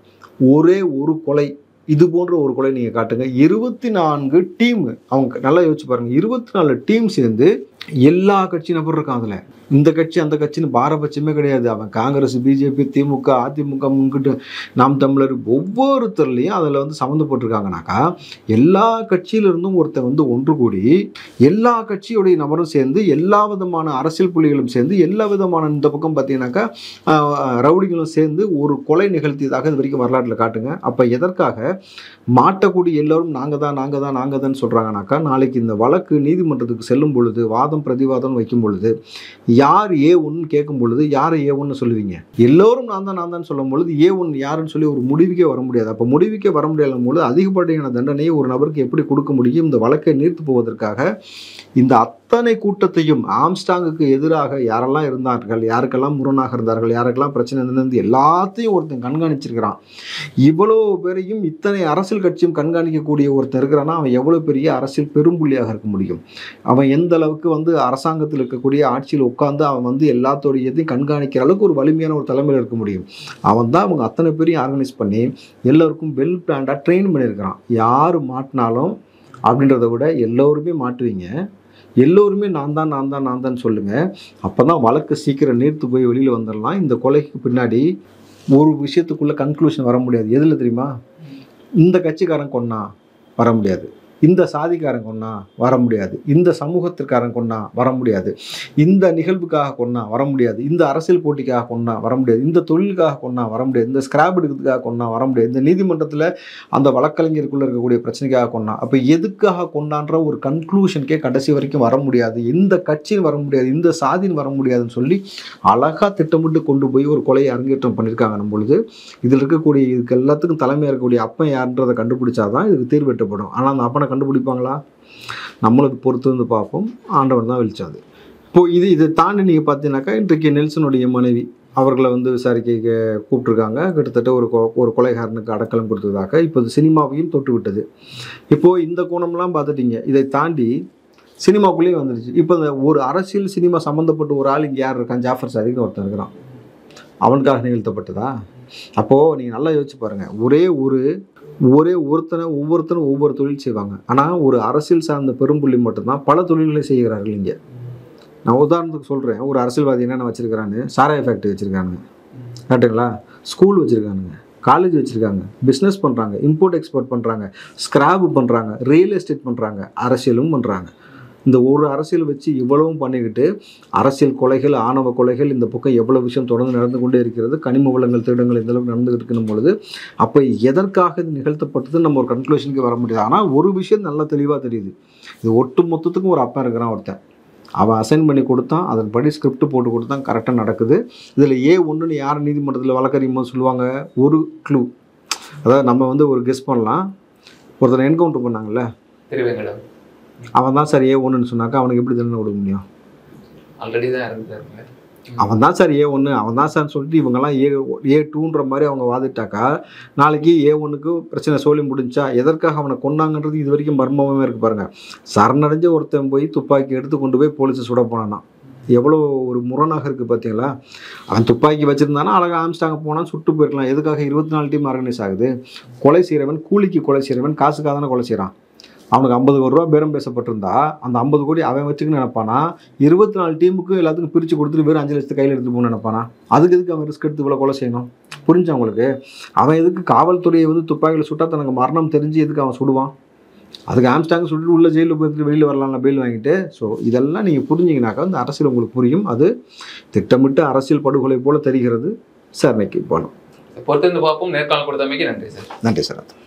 ஒரே ஒரு கொலை இது போன்ற ஒரு கொலை நீங்கள் காட்டுங்க இருபத்தி நான்கு டீம் அவங்க நல்லா யோசிச்சு பாருங்க இருபத்தி நாலு டீம் சேர்ந்து எல்லா கட்சி நபர் இருக்கான் அதில் இந்த கட்சி அந்த கட்சின்னு பாரபட்சமே கிடையாது அவன் காங்கிரஸ் பிஜேபி திமுக அதிமுக முன்கிட்டு நாம் தமிழர் ஒவ்வொருத்தர்லையும் அதில் வந்து சம்மந்தப்பட்டிருக்காங்கனாக்கா எல்லா கட்சியிலிருந்தும் ஒருத்தன் வந்து ஒன்று கூடி எல்லா கட்சியுடைய நபரும் சேர்ந்து எல்லா விதமான அரசியல் புள்ளிகளும் சேர்ந்து எல்லா விதமான இந்த பக்கம் பார்த்தீங்கன்னாக்கா ஆஹ், ரவுடிகளும் சேர்ந்து ஒரு கொலை நிகழ்த்தியதாக இது வரைக்கும் வரலாற்றில் காட்டுங்க அப்போ எதற்காக மாட்டக்கூடிய எல்லோரும் நாங்கள் தான் நாங்கள் தான் நாங்கள் தான் சொல்கிறாங்கனாக்கா நாளைக்கு இந்த வழக்கு நீதிமன்றத்துக்கு செல்லும் பொழுது வாதம் பிரதிவாதம் வைக்கும் பொழுது யார் ஏ ஒன்னு கேட்கும் பொழுது யாரை ஏ ஒன்னு சொல்லுவீங்க எல்லோரும் நான் தான் நான் தான் சொல்லும் பொழுது ஏ ஒன் யாருன்னு சொல்லி ஒரு முடிவுக்கே வர முடியாது அப்போ முடிவுக்கே வர முடியாத பொழுது அதிகப்படியான தண்டனையை ஒரு நபருக்கு எப்படி கொடுக்க முடியும் இந்த வழக்கை நீர்த்து போவதற்காக இந்த அத்தனை கூட்டத்தையும் ஆம்ஸ்டாங்குக்கு எதிராக யாரெல்லாம் இருந்தார்கள் யாருக்கெல்லாம் முரணாக இருந்தார்கள் யாருக்கெல்லாம் பிரச்சனை இருந்தது எல்லாத்தையும் ஒருத்தன் கண்காணிச்சிருக்கிறான் இவ்வளோ பேரையும் இத்தனை அரசியல் கட்சியும் கண்காணிக்கக்கூடிய ஒருத்தன் இருக்கிறான்னா அவன் எவ்வளோ பெரிய அரசியல் பெரும்புள்ளியாக இருக்க முடியும் அவன் எந்த அளவுக்கு வந்து அரசாங்கத்தில் இருக்கக்கூடிய ஆட்சியில் உட்கார்ந்து அவன் வந்து எல்லாத்தோடைய இதையும் கண்காணிக்கிற அளவுக்கு ஒரு வலிமையான ஒரு தலைமையில் இருக்க முடியும் அவன் தான் அவங்க அத்தனை பேரையும் ஆர்கனைஸ் பண்ணி எல்லோருக்கும் வெல் பிளான்டாக ட்ரெயின் பண்ணியிருக்கிறான் யார் மாட்டினாலும் அப்படின்றத விட எல்லோருமே மாட்டுவீங்க எல்லோருமே நான் தான் நான் தான் நான் தான் சொல்லுங்கள் அப்போ தான் வழக்கு சீக்கிரம் நீர்த்து போய் வெளியில் வந்துடலாம் இந்த கொலைக்கு பின்னாடி ஒரு விஷயத்துக்குள்ளே கன்க்ளூஷன் வர முடியாது எதில் தெரியுமா இந்த கட்சிக்காரன் கொன்னா வர முடியாது இந்த சாதிக்காரன் கொன்னா வர முடியாது இந்த சமூகத்திற்காரன் கொன்னா வர முடியாது இந்த நிகழ்வுக்காக கொன்னா வர முடியாது இந்த அரசியல் போட்டிக்காக கொன்னா வர முடியாது இந்த தொழிலுக்காக கொன்னா வர முடியாது இந்த ஸ்கிராப் எடுக்கிறதுக்காக கொன்னா வர முடியாது இந்த நீதிமன்றத்தில் அந்த வழக்கறிஞருக்குள்ள இருக்கக்கூடிய பிரச்சனைக்காக கொன்னா அப்போ எதுக்காக கொண்டான்ற ஒரு கன்க்ளூஷனுக்கே கடைசி வரைக்கும் வர முடியாது இந்த கட்சின்னு வர முடியாது இந்த சாதின்னு வர முடியாதுன்னு சொல்லி அழகாக திட்டமிட்டு கொண்டு போய் ஒரு கொலையை அரங்கேற்றம் பண்ணியிருக்காங்க பொழுது இதில் இருக்கக்கூடிய இதுக்கு எல்லாத்துக்கும் தலைமையாக இருக்கக்கூடிய அப்பன் யாருன்றதை கண்டுபிடிச்சாதான் இதுக்கு தீர்வு எட்டப்படும் ஆனால் அந்த அப்பனை கண்டுபிடிப்பாங்களா நம்மளுக்கு பொறுத்து வந்து பார்ப்போம் ஆண்டவன் தான் வெளிச்சாது இப்போ இது இதை தாண்டி நீங்கள் பார்த்தீங்கன்னாக்கா இன்றைக்கு நெல்சனுடைய மனைவி அவர்களை வந்து விசாரிக்க கூப்பிட்ருக்காங்க கிட்டத்தட்ட ஒரு கொ- ஒரு கொலைகாரனுக்கு அடக்கலம் கொடுத்ததாக இப்போ இது சினிமாவையும் தொட்டு விட்டது இப்போது இந்த கோணம்லாம் பார்த்துட்டீங்க இதை தாண்டி சினிமாக்குள்ளேயே வந்துடுச்சு இப்போ இந்த ஒரு அரசியல் சினிமா சம்மந்தப்பட்ட ஒரு ஆள் இங்கே யார் இருக்கான் ஜாஃபர் சாதிக்னு ஒருத்தன் இருக்கிறான் அவனுக்காக நிகழ்த்தப்பட்டதா அப்போது நீங்கள் நல்லா யோசிச்சு பாருங்கள் ஒரே ஒரு ஒரே ஒருத்தனை ஒவ்வொருத்தரும் ஒவ்வொரு தொழில் செய்வாங்க ஆனால் ஒரு அரசியல் சார்ந்த பெரும்புள்ளி மட்டும்தான் பல தொழில்களை செய்கிறார்கள் இங்கே நான் உதாரணத்துக்கு சொல்கிறேன் ஒரு அரசியல்வாதி என்னென்ன வச்சுருக்கிறான்னு சாராய ஃபேக்ட்ரி வச்சுருக்கானுங்க கரெக்டுங்களா ஸ்கூல் வச்சுருக்கானுங்க காலேஜ் வச்சுருக்காங்க பிஸ்னஸ் பண்ணுறாங்க இம்போர்ட் எக்ஸ்போர்ட் பண்ணுறாங்க ஸ்கிராப் பண்ணுறாங்க ரியல் எஸ்டேட் பண்ணுறாங்க அரசியலும் பண்ணுறாங்க இந்த ஒரு அரசியல் வச்சு இவ்வளவும் பண்ணிக்கிட்டு அரசியல் கொலைகள் ஆணவ கொலைகள் இந்த பக்கம் எவ்வளோ விஷயம் தொடர்ந்து நடந்து கொண்டே இருக்கிறது கனிம வளங்கள் திருடங்கள் இந்த அளவுக்கு நடந்துகிட்டு இருக்கணும் பொழுது அப்போ எதற்காக இது நிகழ்த்தப்பட்டதுன்னு நம்ம ஒரு கன்க்ளூஷனுக்கு வர முடியாது ஆனால் ஒரு விஷயம் நல்லா தெளிவாக தெரியுது இது ஒட்டு மொத்தத்துக்கும் ஒரு அப்பா இருக்கிறான் ஒருத்தன் அவன் அசைன் பண்ணி கொடுத்தான் அதன்படி ஸ்கிரிப்ட் போட்டு கொடுத்தான் கரெக்டாக நடக்குது இதில் ஏ ஒன்றுன்னு யார் நீதிமன்றத்தில் வழக்கறியும் போது சொல்லுவாங்க ஒரு க்ளூ அதாவது நம்ம வந்து ஒரு கெஸ் பண்ணலாம் ஒருத்தனை என்கவுண்டர் பண்ணாங்கல்ல திருவேங்கடம் அவன் தான் சார் ஏ ஒன்றுன்னு சொன்னாக்கா அவனுக்கு எப்படி தண்டனை கொடுக்க முடியும் ஆல்ரெடி தான் இருந்தாருங்க அவன் தான் சார் ஏ ஒன்று அவன் தான் சார் சொல்லிட்டு இவங்கெல்லாம் ஏ ஏ டூன்ற மாதிரி அவங்க வாதிட்டாக்கா நாளைக்கு ஏ ஒன்றுக்கு பிரச்சனை சோழி முடிஞ்சா எதற்காக அவனை கொண்டாங்கன்றது இது வரைக்கும் மர்மமாகவே இருக்கு பாருங்க சரணடைஞ்ச ஒருத்தன் போய் துப்பாக்கி எடுத்து கொண்டு போய் போலீஸை சுட போனானா எவ்வளோ ஒரு முரணாக இருக்குது பார்த்தீங்களா அவன் துப்பாக்கி வச்சுருந்தானா அழகாக ஆம்ஸ்டாங்க போனால் சுட்டு போயிருக்கலாம் எதுக்காக இருபத்தி நாலு டீம் ஆர்கனைஸ் ஆகுது கொலை செய்கிறவன் கூலிக்கு கொலை செய்கிறவன் காசுக்காக தானே கொலை செய்கிறான் அவனுக்கு ஐம்பது கோடி ரூபா பேரம் பேசப்பட்டிருந்தா அந்த ஐம்பது கோடி அவன் வச்சுக்கன்னு நினைப்பானா இருபத்தி நாலு டீமுக்கும் எல்லாத்துக்கும் பிரித்து கொடுத்துட்டு வெறும் அஞ்சு லட்சத்து கையில் எடுத்து போகணும்னு நினைப்பானா அதுக்கு எதுக்கு அவன் ரிஸ்க் எடுத்து இவ்வளோ கொலை செய்யணும் புரிஞ்சா உங்களுக்கு அவன் எதுக்கு காவல்துறையை வந்து துப்பாக்கியில் சுட்டா தனக்கு மரணம் தெரிஞ்சு எதுக்கு அவன் சுடுவான் அதுக்கு ஆம்ஸ்டாங் சொல்லிட்டு உள்ள ஜெயிலில் போயிட்டு வெளியில் வரலாம்ல பெயில் வாங்கிட்டு ஸோ இதெல்லாம் நீங்கள் புரிஞ்சிங்கனாக்கா இந்த அரசியல் உங்களுக்கு புரியும் அது திட்டமிட்டு அரசியல் படுகொலை போல தெரிகிறது விசாரணைக்கு போகணும் பொறுத்திருந்து பார்ப்போம் நேர்காணல் கொடுத்தமைக்கு நன்றி சார் நன்றி சார்